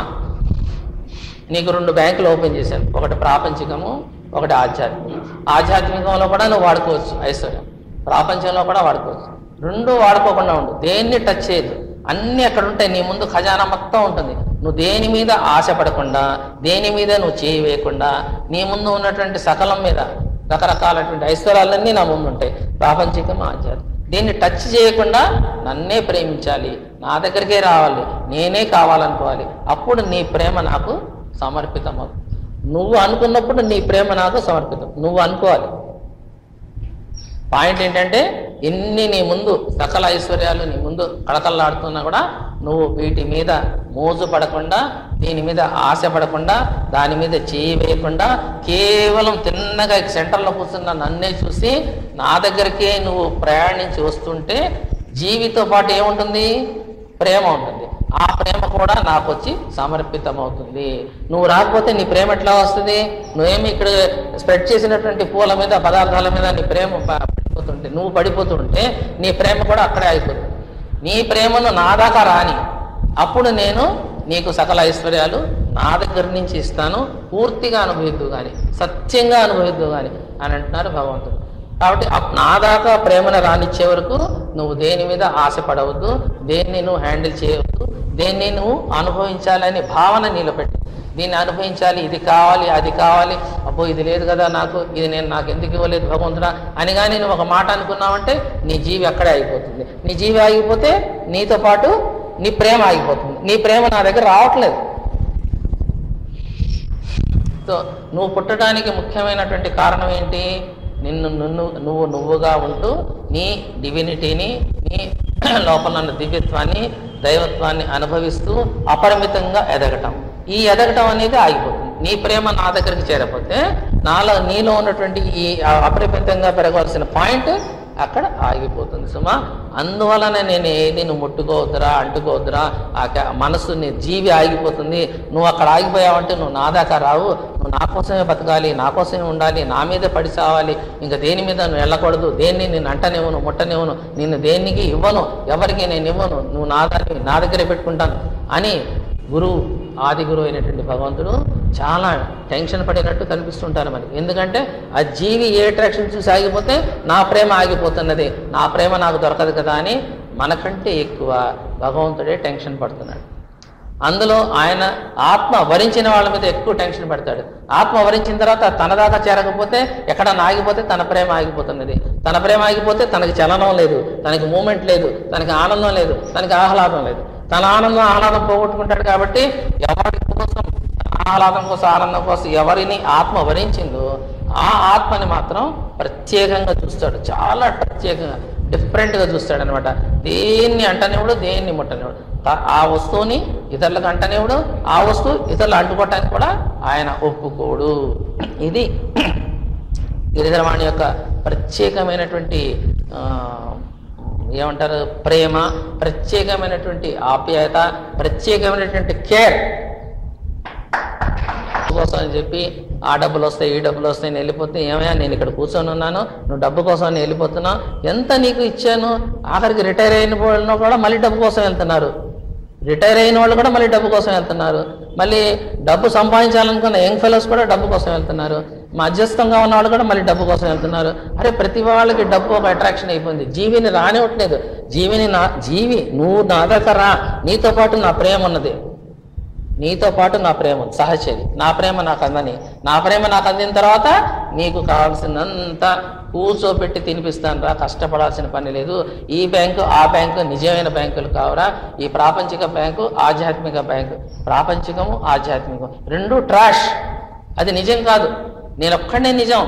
నీకు రెండు బ్యాంకులు ఓపెన్ చేశాను ఒకటి ప్రాపంచికము ఒకటి ఆధ్యాత్మికం ఆధ్యాత్మికంలో కూడా నువ్వు వాడుకోవచ్చు ఐశ్వర్యం ప్రాపంచంలో కూడా వాడుకోవచ్చు రెండు వాడుకోకుండా ఉండు దేన్ని టచ్ చేయదు అన్నీ అక్కడ ఉంటాయి నీ ముందు ఖజానా మొత్తం ఉంటుంది నువ్వు దేని మీద ఆశపడకుండా దేని మీద నువ్వు చేయి వేయకుండా నీ ముందు ఉన్నటువంటి సకలం మీద రకరకాలటువంటి ఐశ్వర్యాలన్నీ నా ముందు ఉంటాయి ప్రాపంచికం ఆధ్యాత్మికం దీన్ని టచ్ చేయకుండా నన్నే ప్రేమించాలి నా దగ్గరికే రావాలి నేనే కావాలనుకోవాలి అప్పుడు నీ ప్రేమ నాకు సమర్పితం అవుతుంది నువ్వు అనుకున్నప్పుడు నీ ప్రేమ నాకు సమర్పితం నువ్వు అనుకోవాలి పాయింట్ ఏంటంటే ఎన్ని నీ ముందు సకల ఐశ్వర్యాలు నీ ముందు కళకళలాడుతున్నా కూడా నువ్వు వీటి మీద మోజు పడకుండా దీని మీద ఆశ పడకుండా దాని మీద చేయి వేయకుండా కేవలం తిన్నగా సెంటర్లో కూర్చున్న నన్నే చూసి నా దగ్గరికే నువ్వు ప్రయాణించి వస్తుంటే జీవితో పాటు ఏముంటుంది ప్రేమ ఉంటుంది ఆ ప్రేమ కూడా నాకు వచ్చి సమర్పితం అవుతుంది నువ్వు రాకపోతే నీ ప్రేమ ఎట్లా వస్తుంది నువ్వేమి ఇక్కడ స్ప్రెడ్ చేసినటువంటి పూల మీద పదార్థాల మీద నీ ప్రేమ ప- పడిపోతుంటే నువ్వు పడిపోతుంటే నీ ప్రేమ కూడా అక్కడే అయిపోతుంది నీ ప్రేమను నా దాకా రాని అప్పుడు నేను నీకు సకల ఐశ్వర్యాలు నా దగ్గర నుంచి ఇస్తాను పూర్తిగా అనుభవిద్దు కానీ సత్యంగా అనుభవిద్దు కానీ అని అంటున్నారు భగవంతుడు కాబట్టి అప్- నా దాకా ప్రేమను రానిచ్చే వరకు నువ్వు దేని మీద ఆశపడవద్దు దేన్ని నువ్వు హ్యాండిల్ చేయవద్దు దేన్ని నువ్వు అనుభవించాలని భావన నీలో పెట్టు దీన్ని అనుభవించాలి ఇది కావాలి అది కావాలి అబ్బో ఇది లేదు కదా నాకు ఇది నేను నాకు ఎందుకు ఇవ్వలేదు భగవంతుడా అని కానీ నువ్వు ఒక మాట అనుకున్నావంటే నీ జీవి అక్కడే ఆగిపోతుంది నీ జీవి ఆగిపోతే నీతో పాటు నీ ప్రేమ ఆగిపోతుంది నీ ప్రేమ నా దగ్గర రావట్లేదు సో నువ్వు పుట్టడానికి ముఖ్యమైనటువంటి కారణం ఏంటి నిన్ను నిన్ను నువ్వు నువ్వుగా ఉంటూ నీ డివినిటీని నీ లోపల ఉన్న దివ్యత్వాన్ని దైవత్వాన్ని అనుభవిస్తూ అపరిమితంగా ఎదగటం ఈ ఎదగటం అనేది ఆగిపోతుంది నీ ప్రేమ నా దగ్గరికి చేరకపోతే నాలో నీలో ఉన్నటువంటి ఈ అపరిమితంగా పెరగవలసిన పాయింట్ అక్కడ ఆగిపోతుంది సుమా అందువలన నేను ఏది నువ్వు ముట్టుకోవద్దురా అంటుకోవద్దురా ఆ క- మనసు నీ జీవి ఆగిపోతుంది నువ్వు అక్కడ ఆగిపోయావంటే నువ్వు నా దాకా రావు నువ్వు నా కోసమే బతకాలి నా కోసమే ఉండాలి నా మీదే పడి సావాలి ఇంకా దేని మీద నువ్వు వెళ్ళకూడదు దేన్ని నేను అంటనివ్వను ముట్టనివ్వను నిన్ను దేనికి ఇవ్వను ఎవరికి నేను ఇవ్వను నువ్వు నా దాన్ని నా దగ్గరే పెట్టుకుంటాను అని గురువు ఆది గురువు అయినటువంటి భగవంతుడు చాలా టెన్షన్ పడినట్టు కనిపిస్తుంటారు మనకి ఎందుకంటే ఆ జీవి ఏ అట్రాక్షన్ చూసి ఆగిపోతే నా ప్రేమ ఆగిపోతున్నది నా ప్రేమ నాకు దొరకదు కదా అని మనకంటే ఎక్కువ భగవంతుడే టెన్షన్ పడుతున్నాడు అందులో ఆయన ఆత్మ వరించిన వాళ్ళ మీద ఎక్కువ టెన్షన్ పెడతాడు ఆత్మ వరించిన తర్వాత తన దాకా చేరకపోతే ఎక్కడ ఆగిపోతే తన ప్రేమ ఆగిపోతున్నది తన ప్రేమ ఆగిపోతే తనకి చలనం లేదు తనకి మూమెంట్ లేదు తనకి ఆనందం లేదు తనకి ఆహ్లాదం లేదు తన ఆనందం ఆహ్లాదం పోగొట్టుకుంటాడు కాబట్టి ఎవరి కోసం తన ఆహ్లాదం కోసం ఆనందం కోసం ఎవరిని ఆత్మ వరించిందో ఆ ఆత్మని మాత్రం ప్రత్యేకంగా చూస్తాడు చాలా ప్రత్యేకంగా డిఫరెంట్గా చూస్తాడు అనమాట దేన్ని అంటనివ్వడు దేన్ని ముట్టనివ్వడు తా- ఆ వస్తువుని ఇతరులకు అంటనివ్వడు ఆ వస్తువు ఇతరులు అంటుకోవటానికి కూడా ఆయన ఒప్పుకోడు ఇది గిరిధరవాణి యొక్క ప్రత్యేకమైనటువంటి ఆ, ఏమంటారు ప్రేమ ప్రత్యేకమైనటువంటి ఆప్యాయత ప్రత్యేకమైనటువంటి కేర్ కోసం అని చెప్పి ఆ డబ్బులు వస్తాయి ఈ డబ్బులు వస్తాయి నేను వెళ్ళిపోతే ఏమయ్యా నేను ఇక్కడ కూర్చొని ఉన్నాను నువ్వు డబ్బు కోసం నేను వెళ్ళిపోతున్నావు ఎంత నీకు ఇచ్చాను ఆఖరికి రిటైర్ అయిన వాళ్ళు కూడా మళ్ళీ డబ్బు కోసం వెళ్తున్నారు రిటైర్ అయిన వాళ్ళు కూడా మళ్ళీ డబ్బు కోసం వెళ్తున్నారు మళ్ళీ డబ్బు సంపాదించాలనుకున్న యంగ్ ఫెలోస్ కూడా డబ్బు కోసం వెళ్తున్నారు మధ్యస్థంగా ఉన్న వాళ్ళు కూడా మళ్ళీ డబ్బు కోసం వెళ్తున్నారు అరే ప్రతి వాళ్ళకి డబ్బు ఒక అట్రాక్షన్ అయిపోయింది జీవిని రానివ్వట్లేదు జీవిని నా జీవి నువ్వు నా దగ్గర రా నీతో పాటు నా ప్రేమ ఉన్నది నీతో పాటు నా ప్రేమ ఉంది, సహచరి నా ప్రేమ నాకు అందని నా ప్రేమ నాకు అందిన తర్వాత నీకు కావాల్సినంత కూర్చోబెట్టి తినిపిస్తాను రా కష్టపడాల్సిన పని లేదు ఈ బ్యాంకు ఆ బ్యాంకు నిజమైన బ్యాంకులు కావరా ఈ ప్రాపంచిక బ్యాంకు ఆధ్యాత్మిక బ్యాంకు ప్రాపంచికము ఆధ్యాత్మికం రెండు ట్రాష్ అది నిజం కాదు నేను ఒక్కడే నిజం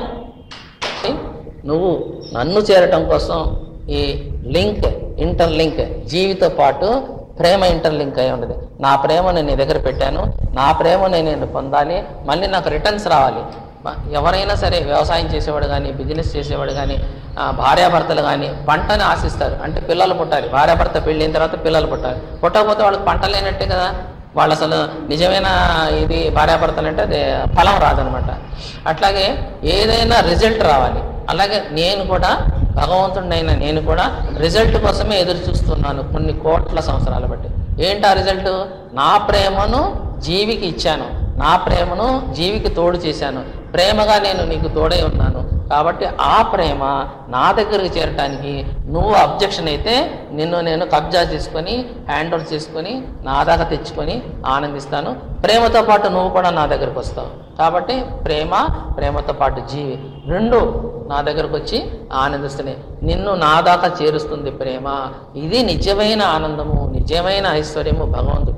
నువ్వు నన్ను చేరటం కోసం ఈ లింక్ ఇంటర్ లింక్ జీవితో పాటు ప్రేమ ఇంటర్ లింక్ అయి ఉండదు నా ప్రేమను నీ దగ్గర పెట్టాను నా ప్రేమను నేను పొందాలి మళ్ళీ నాకు రిటర్న్స్ రావాలి మ- ఎవరైనా సరే వ్యవసాయం చేసేవాడు కానీ బిజినెస్ చేసేవాడు కానీ ఆ, భార్యాభర్తలు కానీ పంటని ఆశిస్తారు అంటే పిల్లలు పుట్టాలి భార్యాభర్త పెళ్ళిన తర్వాత పిల్లలు పుట్టాలి పుట్టకపోతే వాళ్ళకి పంట లేనట్టే కదా వాళ్ళు అసలు నిజమైన ఇది భార్యాభర్తలు అంటే అది ఫలం రాదనమాట అట్లాగే ఏదైనా రిజల్ట్ రావాలి అలాగే నేను కూడా భగవంతుడినైనా నేను కూడా రిజల్ట్ కోసమే ఎదురు చూస్తున్నాను కొన్ని కోట్ల సంవత్సరాలు బట్టి ఏంటి ఆ రిజల్ట్ నా ప్రేమను జీవికి ఇచ్చాను నా ప్రేమను జీవికి తోడు చేశాను ప్రేమగా నేను నీకు తోడై ఉన్నాను కాబట్టి ఆ ప్రేమ నా దగ్గరికి చేరటానికి నువ్వు అబ్జెక్షన్ అయితే నిన్ను నేను కబ్జా చేసుకొని హ్యాండ్ ఓవర్ చేసుకొని నా దాకా తెచ్చుకొని ఆనందిస్తాను ప్రేమతో పాటు నువ్వు కూడా నా దగ్గరకు వస్తావు కాబట్టి ప్రేమ ప్రేమతో పాటు జీవి రెండు నా దగ్గరకు వచ్చి ఆనందిస్తున్నాయి నిన్ను నా దాకా చేరుస్తుంది ప్రేమ ఇది నిజమైన ఆనందము నిజమైన ఐశ్వర్యము భగవంతుడు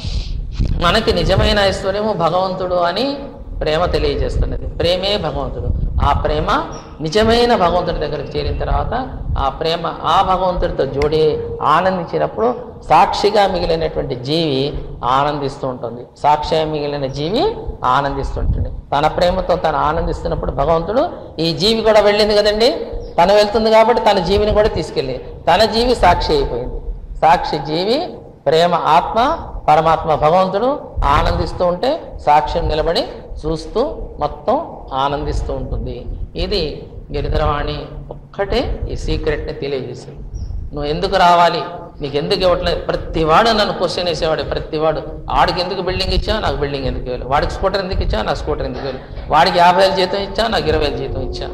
మనకి నిజమైన ఐశ్వర్యము భగవంతుడు అని ప్రేమ తెలియజేస్తున్నది ప్రేమే భగవంతుడు ఆ ప్రేమ నిజమైన భగవంతుడి దగ్గరికి చేరిన తర్వాత ఆ ప్రేమ ఆ భగవంతుడితో జోడి ఆనందించినప్పుడు సాక్షిగా మిగిలినటువంటి జీవి ఆనందిస్తూ ఉంటుంది సాక్షిగా మిగిలిన జీవి ఆనందిస్తుంటుంది తన ప్రేమతో తను ఆనందిస్తున్నప్పుడు భగవంతుడు ఈ జీవి కూడా వెళ్ళింది కదండి తను వెళ్తుంది కాబట్టి తన జీవిని కూడా తీసుకెళ్ళి తన జీవి సాక్షి అయిపోయింది సాక్షి జీవి ప్రేమ ఆత్మ పరమాత్మ భగవంతుడు ఆనందిస్తూ ఉంటే సాక్ష్యం నిలబడి చూస్తూ మొత్తం ఆనందిస్తూ ఉంటుంది ఇది గిరిధరవాణి ఒక్కటే ఈ సీక్రెట్ని తెలియజేసింది నువ్వు ఎందుకు రావాలి నీకు ఎందుకు ఇవ్వట్లేదు ప్రతివాడు నన్ను క్వశ్చన్ వేసేవాడు ప్రతివాడు ఆడికి ఎందుకు బిల్డింగ్ ఇచ్చావు నాకు బిల్డింగ్ ఎందుకు ఇవ్వాలి వాడికి స్కూటర్ ఎందుకు ఇచ్చావు నాకు స్కూటర్ ఎందుకు ఇవ్వాలి వాడికి యాభై వేలు జీతం ఇచ్చా నాకు ఇరవై వేలు జీతం ఇచ్చా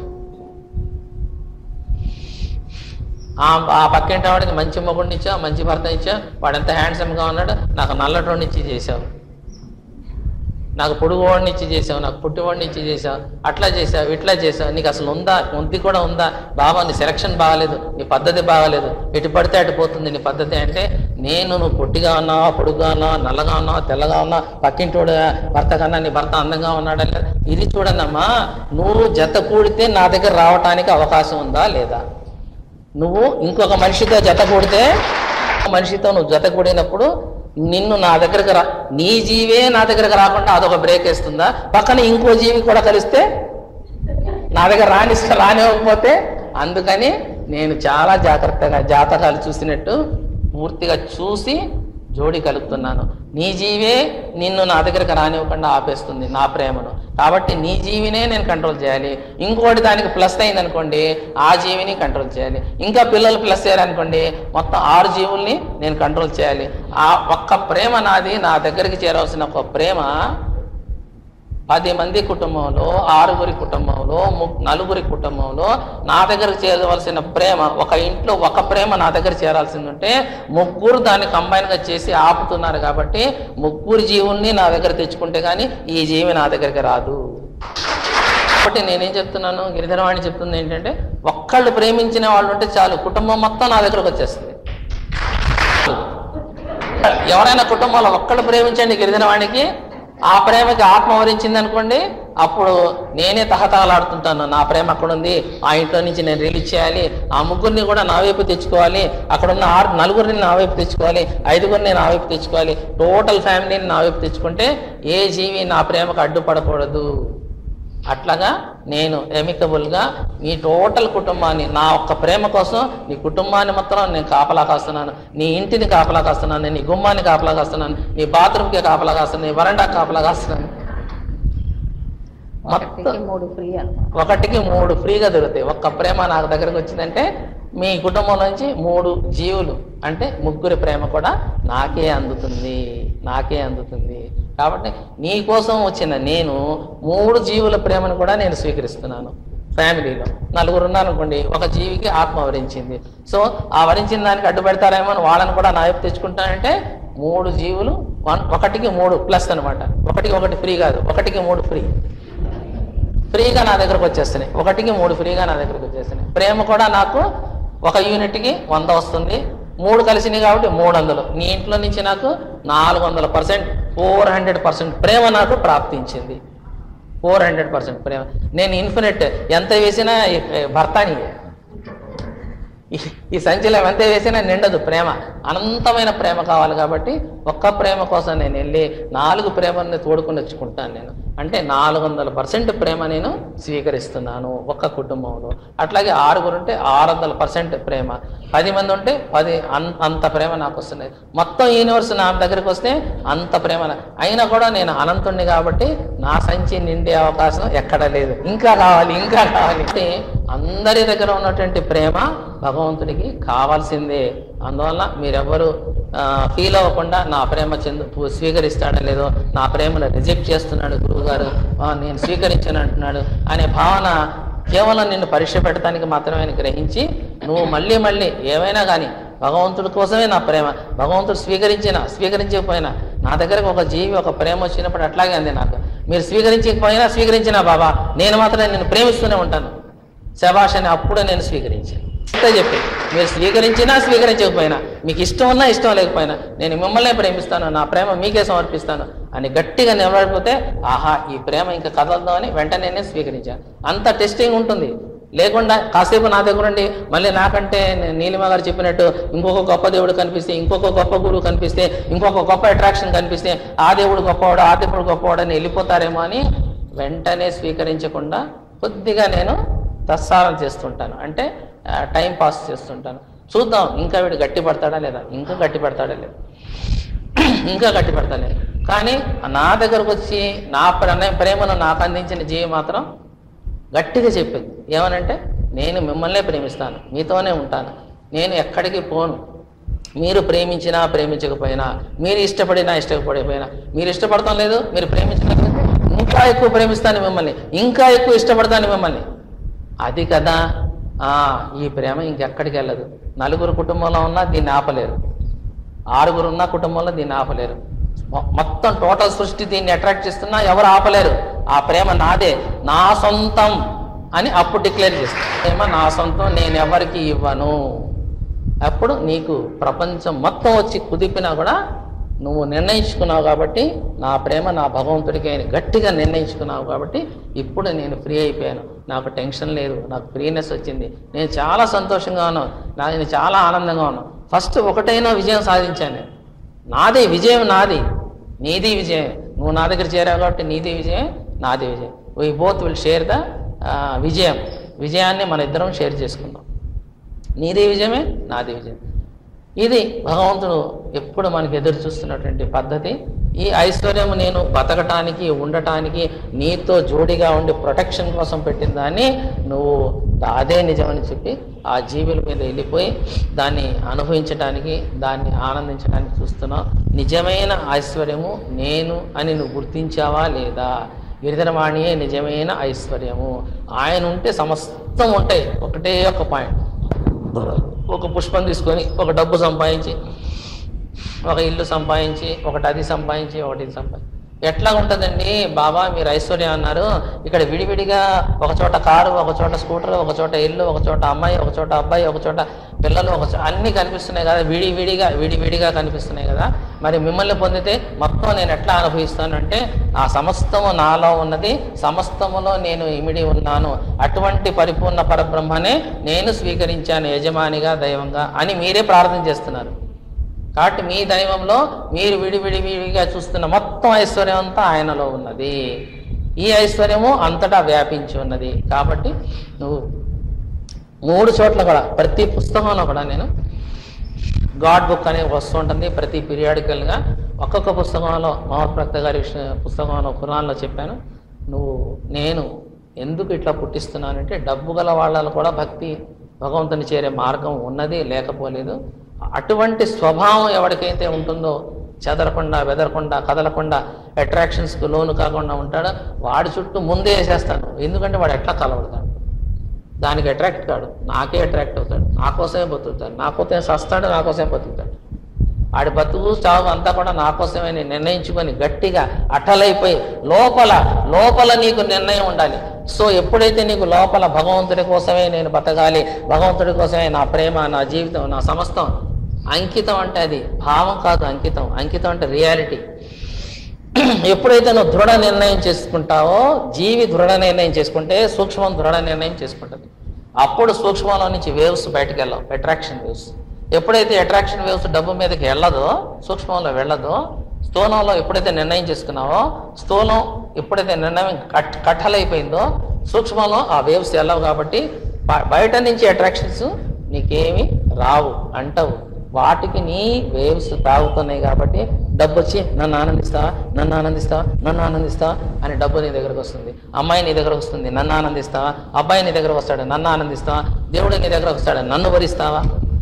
ఆ ఆ పక్కింటి వాడికి మంచి మొగుడిని ఇచ్చా మంచి భర్త ఇచ్చా వాడు ఎంత హ్యాండ్సమ్గా ఉన్నాడు నాకు నల్లటోడిని ఇచ్చి చేసావు నాకు పొడుగువాడిని ఇచ్చి చేసావు నాకు పుట్టివాడిని ఇచ్చి చేసావు అట్లా చేసావు ఇట్లా చేసావు నీకు అసలు ఉందా ఉంది కూడా ఉందా బాబా నీ సెలక్షన్ బాగాలేదు నీ పద్ధతి బాగాలేదు ఎటు పడితే అటు పోతుంది నీ పద్ధతి అంటే నేను నువ్వు పొట్టిగా ఉన్నావా పొడుగ్గా ఉన్నావా నల్లగా ఉన్నావా తెల్లగా ఉన్నావా పక్కింటోడు భర్త కన్నా నీ భర్త అందంగా ఉన్నాడా లేదా ఇది చూడనమ్మా నువ్వు జత కూడితే నా దగ్గర రావటానికి అవకాశం ఉందా లేదా నువ్వు ఇంకొక మనిషితో జత కూడితే మనిషితో నువ్వు జతకూడినప్పుడు నిన్ను నా దగ్గరకు రా నీ జీవే నా దగ్గరకు రాకుండా అదొక బ్రేక్ వేస్తుందా పక్కన ఇంకో జీవి కూడా కలిస్తే నా దగ్గర రాణిస్తే రానివ్వకపోతే అందుకని నేను చాలా జాగ్రత్తగా జాతకాలు చూసినట్టు పూర్తిగా చూసి జోడి కలుపుతున్నాను నీ జీవే నిన్ను నా దగ్గరకు రానివ్వకుండా ఆపేస్తుంది నా ప్రేమను కాబట్టి నీ జీవినే నేను కంట్రోల్ చేయాలి ఇంకోటి దానికి ప్లస్ అయింది అనుకోండి ఆ జీవిని కంట్రోల్ చేయాలి ఇంకా పిల్లలు ప్లస్ అయ్యారనుకోండి మొత్తం ఆరు జీవుల్ని నేను కంట్రోల్ చేయాలి ఆ ఒక్క ప్రేమ నాది నా దగ్గరికి చేరవలసిన ఒక ప్రేమ పది మంది కుటుంబంలో ఆరుగురి కుటుంబంలో ము- నలుగురి కుటుంబంలో నా దగ్గరకు చేరవలసిన ప్రేమ ఒక ఇంట్లో ఒక ప్రేమ నా దగ్గర చేరాల్సింది ఉంటే ముగ్గురు దాన్ని కంబైన్గా చేసి ఆపుతున్నారు కాబట్టి ముగ్గురు జీవుల్ని నా దగ్గర తెచ్చుకుంటే కానీ ఈ జీవి నా దగ్గరికి రాదు కాబట్టి నేనేం చెప్తున్నాను గిరిధరవాణి చెప్తుంది ఏంటంటే ఒక్కళ్ళు ప్రేమించిన వాళ్ళు ఉంటే చాలు కుటుంబం మొత్తం నా దగ్గరకు వచ్చేస్తుంది ఎవరైనా కుటుంబంలో ఒక్కళ్ళు ప్రేమించండి గిరిజనవాణికి ఆ ప్రేమకి ఆత్మ వరించింది అనుకోండి అప్పుడు నేనే తహతహలాడుతుంటాను నా ప్రేమ అక్కడ ఉంది ఆ ఇంట్లో నుంచి నేను రిలీజ్ చేయాలి ఆ ముగ్గురిని కూడా నా వైపు తెచ్చుకోవాలి అక్కడ ఉన్న ఆరు నలుగురిని నా వైపు తెచ్చుకోవాలి ఐదుగురిని నా వైపు తెచ్చుకోవాలి టోటల్ ఫ్యామిలీని నా వైపు తెచ్చుకుంటే ఏ జీవి నా ప్రేమకు అడ్డుపడకూడదు అట్లాగా నేను ఎమికబుల్గా నీ టోటల్ కుటుంబాన్ని నా ఒక్క ప్రేమ కోసం నీ కుటుంబాన్ని మొత్తం నేను కాపలా కాస్తున్నాను నీ ఇంటిని కాపలా కాస్తున్నాను నీ గుమ్మాన్ని కాపలా కాస్తున్నాను నీ బాత్రూమ్కి కాపలా కాస్తున్నాను నీ వరండా కాపలా కాస్తున్నాను మొత్తం ఒకటికి మూడు ఫ్రీ అన్నమాట ఒకటికి మూడు ఫ్రీగా దొరుకుతాయి ఒక్క ప్రేమ నాకు దగ్గరకు వచ్చిందంటే మీ కుటుంబం నుంచి మూడు జీవులు అంటే ముగ్గురి ప్రేమ కూడా నాకే అందుతుంది నాకే అందుతుంది కాబట్టి నీ కోసం వచ్చిన నేను మూడు జీవుల ప్రేమను కూడా నేను స్వీకరిస్తున్నాను ఫ్యామిలీలో నలుగురు ఉన్నారనుకోండి ఒక జీవికి ఆత్మ వరించింది సో ఆ వరించిన దానికి అడ్డు పెడతారేమో అని వాళ్ళని కూడా నా వైపు తెచ్చుకుంటానంటే మూడు జీవులు వన్ ఒకటికి మూడు ప్లస్ అన్నమాట ఒకటికి ఒకటి ఫ్రీ కాదు ఒకటికి మూడు ఫ్రీ ఫ్రీగా నా దగ్గరకు వచ్చేస్తున్నాయి ఒకటికి మూడు ఫ్రీగా నా దగ్గరకు వచ్చేస్తున్నాయి ప్రేమ కూడా నాకు ఒక యూనిట్కి వంద వస్తుంది మూడు కలిసినాయి కాబట్టి మూడు వందలు నీ ఇంట్లో నుంచి నాకు నాలుగు వందల పర్సెంట్ ఫోర్ హండ్రెడ్ పర్సెంట్ ప్రేమ నాకు ప్రాప్తించింది ఫోర్ హండ్రెడ్ పర్సెంట్ ప్రేమ నేను ఇన్ఫినిట్ ఎంత వేసినా ఈ భర్తని ఈ- ఈ సంచిలో ఎంత వేసినా నిండదు ప్రేమ అనంతమైన ప్రేమ కావాలి కాబట్టి ఒక్క ప్రేమ కోసం నేను వెళ్ళి నాలుగు ప్రేమని తోడుకుని వచ్చుకుంటాను నేను అంటే నాలుగు వందల పర్సెంట్ ప్రేమ నేను స్వీకరిస్తున్నాను ఒక్క కుటుంబంలో అట్లాగే ఆరుగురు ఉంటే ఆరు వందల పర్సెంట్ ప్రేమ పది మంది ఉంటే పది అన్- అంత ప్రేమ నాకు వస్తుంది మొత్తం యూనివర్స్ నా దగ్గరికి వస్తే అంత ప్రేమ నా- అయినా కూడా నేను అనంతుణ్ణి కాబట్టి నా సంచి నిండే అవకాశం ఎక్కడ లేదు ఇంకా కావాలి ఇంకా కావాలి అంటే అందరి దగ్గర ఉన్నటువంటి ప్రేమ భగవంతుడికి కావాల్సిందే అందువల్ల మీరెవ్వరు ఫీల్ అవ్వకుండా నా ప్రేమ చెందు పు- స్వీకరిస్తాడో లేదో నా ప్రేమను రిజెక్ట్ చేస్తున్నాడు గురువు గారు నేను స్వీకరించను అంటున్నాడు అనే భావన కేవలం నిన్ను పరీక్ష పెట్టడానికి మాత్రమే అని గ్రహించి నువ్వు మళ్ళీ మళ్ళీ ఏమైనా కానీ భగవంతుడి కోసమే నా ప్రేమ భగవంతుడు స్వీకరించిన స్వీకరించకపోయినా నా దగ్గరకు ఒక జీవి ఒక ప్రేమ వచ్చినప్పుడు అట్లాగే అంది నాకు మీరు స్వీకరించకపోయినా స్వీకరించినా బాబా నేను మాత్రం నిన్ను ప్రేమిస్తూనే ఉంటాను శభాష్ అని అప్పుడే నేను స్వీకరించాను అంతే చెప్పి మీరు స్వీకరించినా స్వీకరించకపోయినా మీకు ఇష్టం ఉన్నా ఇష్టం లేకపోయినా నేను మిమ్మల్నే ప్రేమిస్తాను నా ప్రేమ మీకే సమర్పిస్తాను అని గట్టిగా నిలబడిపోతే ఆహా ఈ ప్రేమ ఇంకా కదలదు అని వెంటనే నేను స్వీకరించాను అంత టెస్టింగ్ ఉంటుంది లేకుండా కాసేపు నా దగ్గర ఉండి మళ్ళీ నాకంటే నే- నీలిమ గారు చెప్పినట్టు ఇంకొక గొప్ప దేవుడు కనిపిస్తే ఇంకొక గొప్ప గురువు కనిపిస్తే ఇంకొక గొప్ప అట్రాక్షన్ కనిపిస్తే ఆ దేవుడు గొప్పవాడు ఆ దేవుడు గొప్పవాడు అని వెళ్ళిపోతారేమో అని వెంటనే స్వీకరించకుండా కొద్దిగా నేను తత్సారం చేస్తుంటాను అంటే ఆ, టైం పాస్ చేస్తుంటాను చూద్దాం ఇంకా వీడు గట్టి పడతాడా లేదా ఇంకా గట్టి పడతాడా లేదా ఇంకా గట్టి పడతాలే కానీ నా దగ్గరకు వచ్చి నా ప్రణయ ప్రేమను నాకు అందించిన జీవి మాత్రం గట్టిగా చెప్పింది ఏమనంటే నేను మిమ్మల్నే ప్రేమిస్తాను మీతోనే ఉంటాను నేను ఎక్కడికి పోను మీరు ప్రేమించినా ప్రేమించకపోయినా మీరు ఇష్టపడినా ఇష్టపడిపోయినా మీరు ఇష్టపడతాం లేదు మీరు ప్రేమించలేదు ఇంకా ఎక్కువ ప్రేమిస్తాను మిమ్మల్ని ఇంకా ఎక్కువ ఇష్టపడతాను మిమ్మల్ని అది కదా ఆ, ఈ ప్రేమ ఇంకెక్కడికి వెళ్ళదు నలుగురు కుటుంబంలో ఉన్నా దీన్ని ఆపలేరు ఆరుగురు ఉన్న కుటుంబంలో దీన్ని ఆపలేరు మొ- మొత్తం టోటల్ సృష్టి దీన్ని అట్రాక్ట్ చేస్తున్నా ఎవరు ఆపలేరు ఆ ప్రేమ నాదే నా సొంతం అని అప్పుడు డిక్లేర్ చేస్తాను ప్రేమ నా సొంతం నేను ఎవరికి ఇవ్వను అప్పుడు నీకు ప్రపంచం మొత్తం వచ్చి కుదిపినా కూడా నువ్వు నిర్ణయించుకున్నావు కాబట్టి నా ప్రేమ నా భగవంతుడికి అని గట్టిగా నిర్ణయించుకున్నావు కాబట్టి ఇప్పుడు నేను ఫ్రీ అయిపోయాను నాకు టెన్షన్ లేదు నాకు ఫ్రీనెస్ వచ్చింది నేను చాలా సంతోషంగా ఉన్నాను నా- నేను చాలా ఆనందంగా ఉన్నాను ఫస్ట్ ఒకటైనా విజయం సాధించాను నేను నాదే విజయం నాది నీది విజయం నువ్వు నా దగ్గర చేరావు కాబట్టి నీది విజయం నాది విజయం we both will share the విజయం విజయాన్ని మన ఇద్దరం షేర్ చేసుకుందాం నీది విజయమే నాది విజయం ఇది భగవంతుడు ఎప్పుడు మనకి ఎదురు చూస్తున్నటువంటి పద్ధతి ఈ ఐశ్వర్యం నేను బతకటానికి ఉండటానికి నీతో జోడిగా ఉండి ప్రొటెక్షన్ కోసం పెట్టిన దాన్ని నువ్వు అదే నిజమని చెప్పి ఆ జీవుల మీద వెళ్ళిపోయి దాన్ని అనుభవించడానికి దాన్ని ఆనందించడానికి చూస్తున్నావు నిజమైన ఐశ్వర్యము నేను అని నువ్వు గుర్తించావా లేదా గిరిధరవాణియే నిజమైన ఐశ్వర్యము ఆయన ఉంటే సమస్తం ఉంటాయి ఒకటే ఒక పాయింట్ ఒక పుష్పం తీసుకొని ఒక డబ్బు సంపాదించి ఒక ఇల్లు సంపాదించి ఒకటి అది సంపాదించి ఒకటి ఇది సంపాదించి ఎట్లా ఉంటుందండి బాబా మీరు ఐశ్వర్యం అన్నారు ఇక్కడ విడివిడిగా ఒక చోట కారు ఒక చోట స్కూటర్ ఒక చోట ఇల్లు ఒక చోట అమ్మాయి ఒక చోట అబ్బాయి ఒక చోట పిల్లలు ఒక చోట అన్నీ కనిపిస్తున్నాయి కదా విడివిడిగా విడివిడిగా కనిపిస్తున్నాయి కదా మరి మిమ్మల్ని పొందితే మొత్తం నేను ఎట్లా అనుభవిస్తాను అంటే ఆ సమస్తము నాలో ఉన్నది సమస్తములో నేను ఇమిడి ఉన్నాను అటువంటి పరిపూర్ణ పరబ్రహ్మనే నేను స్వీకరించాను యజమానిగా దైవంగా అని మీరే ప్రార్థన చేస్తున్నారు కాబట్టి మీ దైవంలో మీరు విడివిడి విడిగా చూస్తున్న మొత్తం ఐశ్వర్యం అంతా ఆయనలో ఉన్నది ఈ ఐశ్వర్యము అంతటా వ్యాపించి ఉన్నది కాబట్టి నువ్వు మూడు చోట్ల కూడా ప్రతి పుస్తకంలో కూడా నేను గాడ్ బుక్ అనేది వస్తూ ఉంటుంది ప్రతి పీరియాడికల్గా ఒక్కొక్క పుస్తకంలో మహోత్ప్రక్త గారి విషయ- పుస్తకంలో పురాణంలో చెప్పాను నువ్వు నేను ఎందుకు ఇట్లా పుట్టిస్తున్నానంటే డబ్బు గల వాళ్ళలో కూడా భక్తి భగవంతుని చేరే మార్గం ఉన్నది లేకపోలేదు అటువంటి స్వభావం ఎవరికైతే ఉంటుందో చెదరకుండా బెదరకుండా కదలకుండా అట్రాక్షన్స్కి లోను కాకుండా ఉంటాడో వాడి చుట్టూ ముందే వేసేస్తాను ఎందుకంటే వాడు ఎట్లా కలవడతాడు దానికి అట్రాక్ట్ కాడు నాకే అట్రాక్ట్ అవుతాడు నా కోసమే బతుకుతాడు నా కోసమే సస్తాడు నా కోసమే బతుకుతాడు ఆడి బతుకు చావు అంతా కూడా నా కోసమే నేను నిర్ణయించుకొని గట్టిగా అట్టలైపోయి లోపల లోపల నీకు నిర్ణయం ఉండాలి సో ఎప్పుడైతే నీకు లోపల భగవంతుడి కోసమే నేను బతకాలి భగవంతుడి కోసమే నా ప్రేమ నా జీవితం నా సమస్తం అంకితం అంటే అది భావం కాదు అంకితం అంకితం అంటే రియాలిటీ ఎప్పుడైతే నువ్వు దృఢ నిర్ణయం చేసుకుంటావో జీవి దృఢ నిర్ణయం చేసుకుంటే సూక్ష్మం దృఢ నిర్ణయం చేసుకుంటుంది అప్పుడు సూక్ష్మంలో నుంచి వేవ్స్ బయటకు వెళ్ళవు అట్రాక్షన్ వేవ్స్ ఎప్పుడైతే అట్రాక్షన్ వేవ్స్ డబ్బు మీదకి వెళ్ళదో సూక్ష్మంలో వెళ్ళదో స్థూలంలో ఎప్పుడైతే నిర్ణయం చేసుకున్నావో స్థూలం ఎప్పుడైతే నిర్ణయం కట్ కట్టలైపోయిందో సూక్ష్మంలో ఆ వేవ్స్ వెళ్ళవు కాబట్టి బ- బయట నుంచి అట్రాక్షన్స్ నీకేమి రావు అంటవు వాటికి నీ వేవ్స్ తాగుతున్నాయి కాబట్టి డబ్బు వచ్చి నన్ను ఆనందిస్తావా నన్ను ఆనందిస్తావా నన్ను ఆనందిస్తావా అని డబ్బు నీ దగ్గరకు వస్తుంది అమ్మాయి నీ దగ్గరకు వస్తుంది నన్ను ఆనందిస్తావా అబ్బాయి నీ దగ్గరకు వస్తాడు నన్ను ఆనందిస్తావా దేవుడు నీ దగ్గరకు వస్తాడు నన్ను వరిస్తావా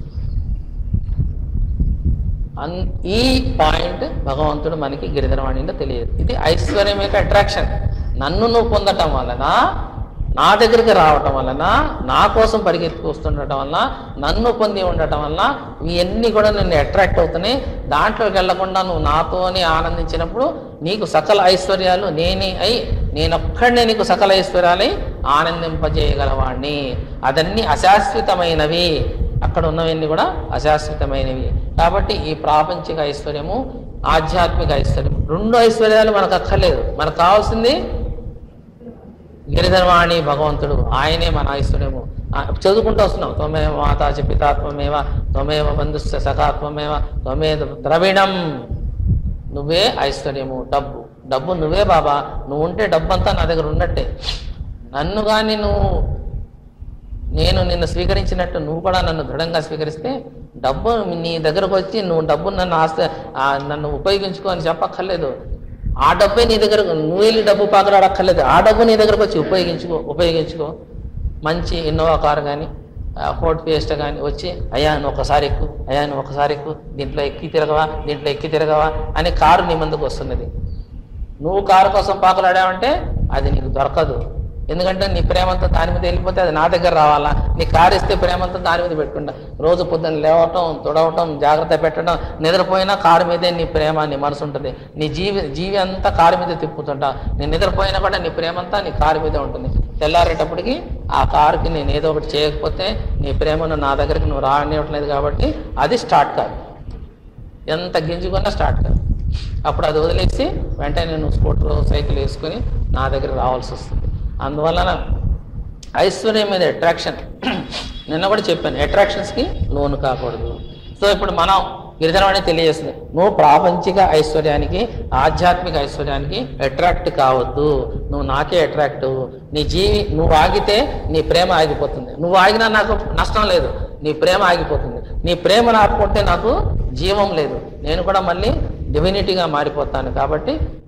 అన్ ఈ పాయింట్ భగవంతుడు మనకి గిరిధరవాణిలో తెలియదు ఇది ఐశ్వర్యం యొక్క అట్రాక్షన్ నన్ను నువ్వు పొందటం వలన నా దగ్గరికి రావటం వలన నా కోసం పరిగెత్తుకు వస్తుండటం వలన నన్ను పొంది ఉండటం వలన ఇవన్నీ కూడా నిన్ను అట్రాక్ట్ అవుతున్నాయి దాంట్లోకి వెళ్లకుండా నువ్వు నాతోనే ఆనందించినప్పుడు నీకు సకల ఐశ్వర్యాలు నేనే అయి నేనొక్కడనే నీకు సకల ఐశ్వర్యాలై ఆనందింపజేయగలవాణ్ణి అదన్నీ అశాశ్వతమైనవి అక్కడ ఉన్నవన్నీ కూడా అశాశ్వతమైనవి కాబట్టి ఈ ప్రాపంచిక ఐశ్వర్యము ఆధ్యాత్మిక ఐశ్వర్యం రెండు ఐశ్వర్యాలు మనకు అక్కర్లేదు మనకు కావాల్సింది గిరిధర్వాణి భగవంతుడు ఆయనే మన ఐశ్వర్యము ఆ, చదువుకుంటూ వస్తున్నాం త్వమేవ మాతా చ పితాత్మమేవ త్వమేవ బంధుస్య సఖాత్మమేవ త్వమే ద్రవిణం నువ్వే ఐశ్వర్యము డబ్బు డబ్బు నువ్వే బాబా నువ్వు ఉంటే డబ్బు అంతా నా దగ్గర ఉన్నట్టే నన్ను కానీ నువ్వు నేను నిన్ను స్వీకరించినట్టు నువ్వు కూడా నన్ను దృఢంగా స్వీకరిస్తే డబ్బు నీ దగ్గరకు వచ్చి నువ్వు డబ్బు నన్ను ఆస్తి ఆ, నన్ను ఉపయోగించుకో అని చెప్పక్కర్లేదు ఆ డబ్బే నీ దగ్గర నువ్వు వెళ్ళి డబ్బు పాకరాడక్కర్లేదు ఆ డబ్బు నీ దగ్గరకు వచ్చి ఉపయోగించుకో ఉపయోగించుకో మంచి ఇన్నోవా కారు కానీ ఫోర్డ్ ఫియస్టా కానీ వచ్చి అయ్యా నువ్వు ఒకసారి ఎక్కు అయ్యా నువ్వు ఒకసారి ఎక్కు దీంట్లో ఎక్కి తిరగవా దీంట్లో ఎక్కి తిరగవా అని కారు నీ ముందుకు వస్తున్నది నువ్వు కారు కోసం పాకులాడావంటే అది నీకు దొరకదు ఎందుకంటే నీ ప్రేమంతా దాని మీద వెళ్ళిపోతే అది నా దగ్గర రావాలా నీ కారు ఇస్తే ప్రేమంతా దాని మీద పెట్టుకుంటా రోజు పొద్దున్న లేవటం తుడవటం జాగ్రత్త పెట్టడం నిద్రపోయినా కారు మీదే నీ ప్రేమ నీ మనసు ఉంటుంది నీ జీవి జీవి అంతా కారు మీద తిప్పుతుంటా నీ నిద్రపోయినా కూడా నీ ప్రేమంతా నీ కారు మీదే ఉంటుంది తెల్లారేటప్పటికి ఆ కారుకి నేను ఏదో ఒకటి చేయకపోతే నీ ప్రేమను నా దగ్గరికి నువ్వు రానివ్వట్లేదు కాబట్టి అది స్టార్ట్ కాదు ఎంత గింజుకున్నా స్టార్ట్ కాదు అప్పుడు అది వదిలేసి వెంటనే నువ్వు స్కూటర్ సైకిల్ వేసుకొని నా దగ్గర రావాల్సి వస్తుంది అందువలన ఐశ్వర్యం మీద అట్రాక్షన్ నిన్న కూడా చెప్పాను అట్రాక్షన్స్కి లోను కాకూడదు సో ఇప్పుడు మనం గిరిజనవాణి తెలియజేస్తుంది నువ్వు ప్రాపంచిక ఐశ్వర్యానికి ఆధ్యాత్మిక ఐశ్వర్యానికి అట్రాక్ట్ కావద్దు నువ్వు నాకే అట్రాక్ట్ నీ జీవి నువ్వు ఆగితే నీ ప్రేమ ఆగిపోతుంది నువ్వు ఆగినా నాకు నష్టం లేదు నీ ప్రేమ ఆగిపోతుంది నీ ప్రేమ ఆపుకుంటే నాకు జీవం లేదు నేను కూడా మళ్ళీ డివినిటీగా మారిపోతాను కాబట్టి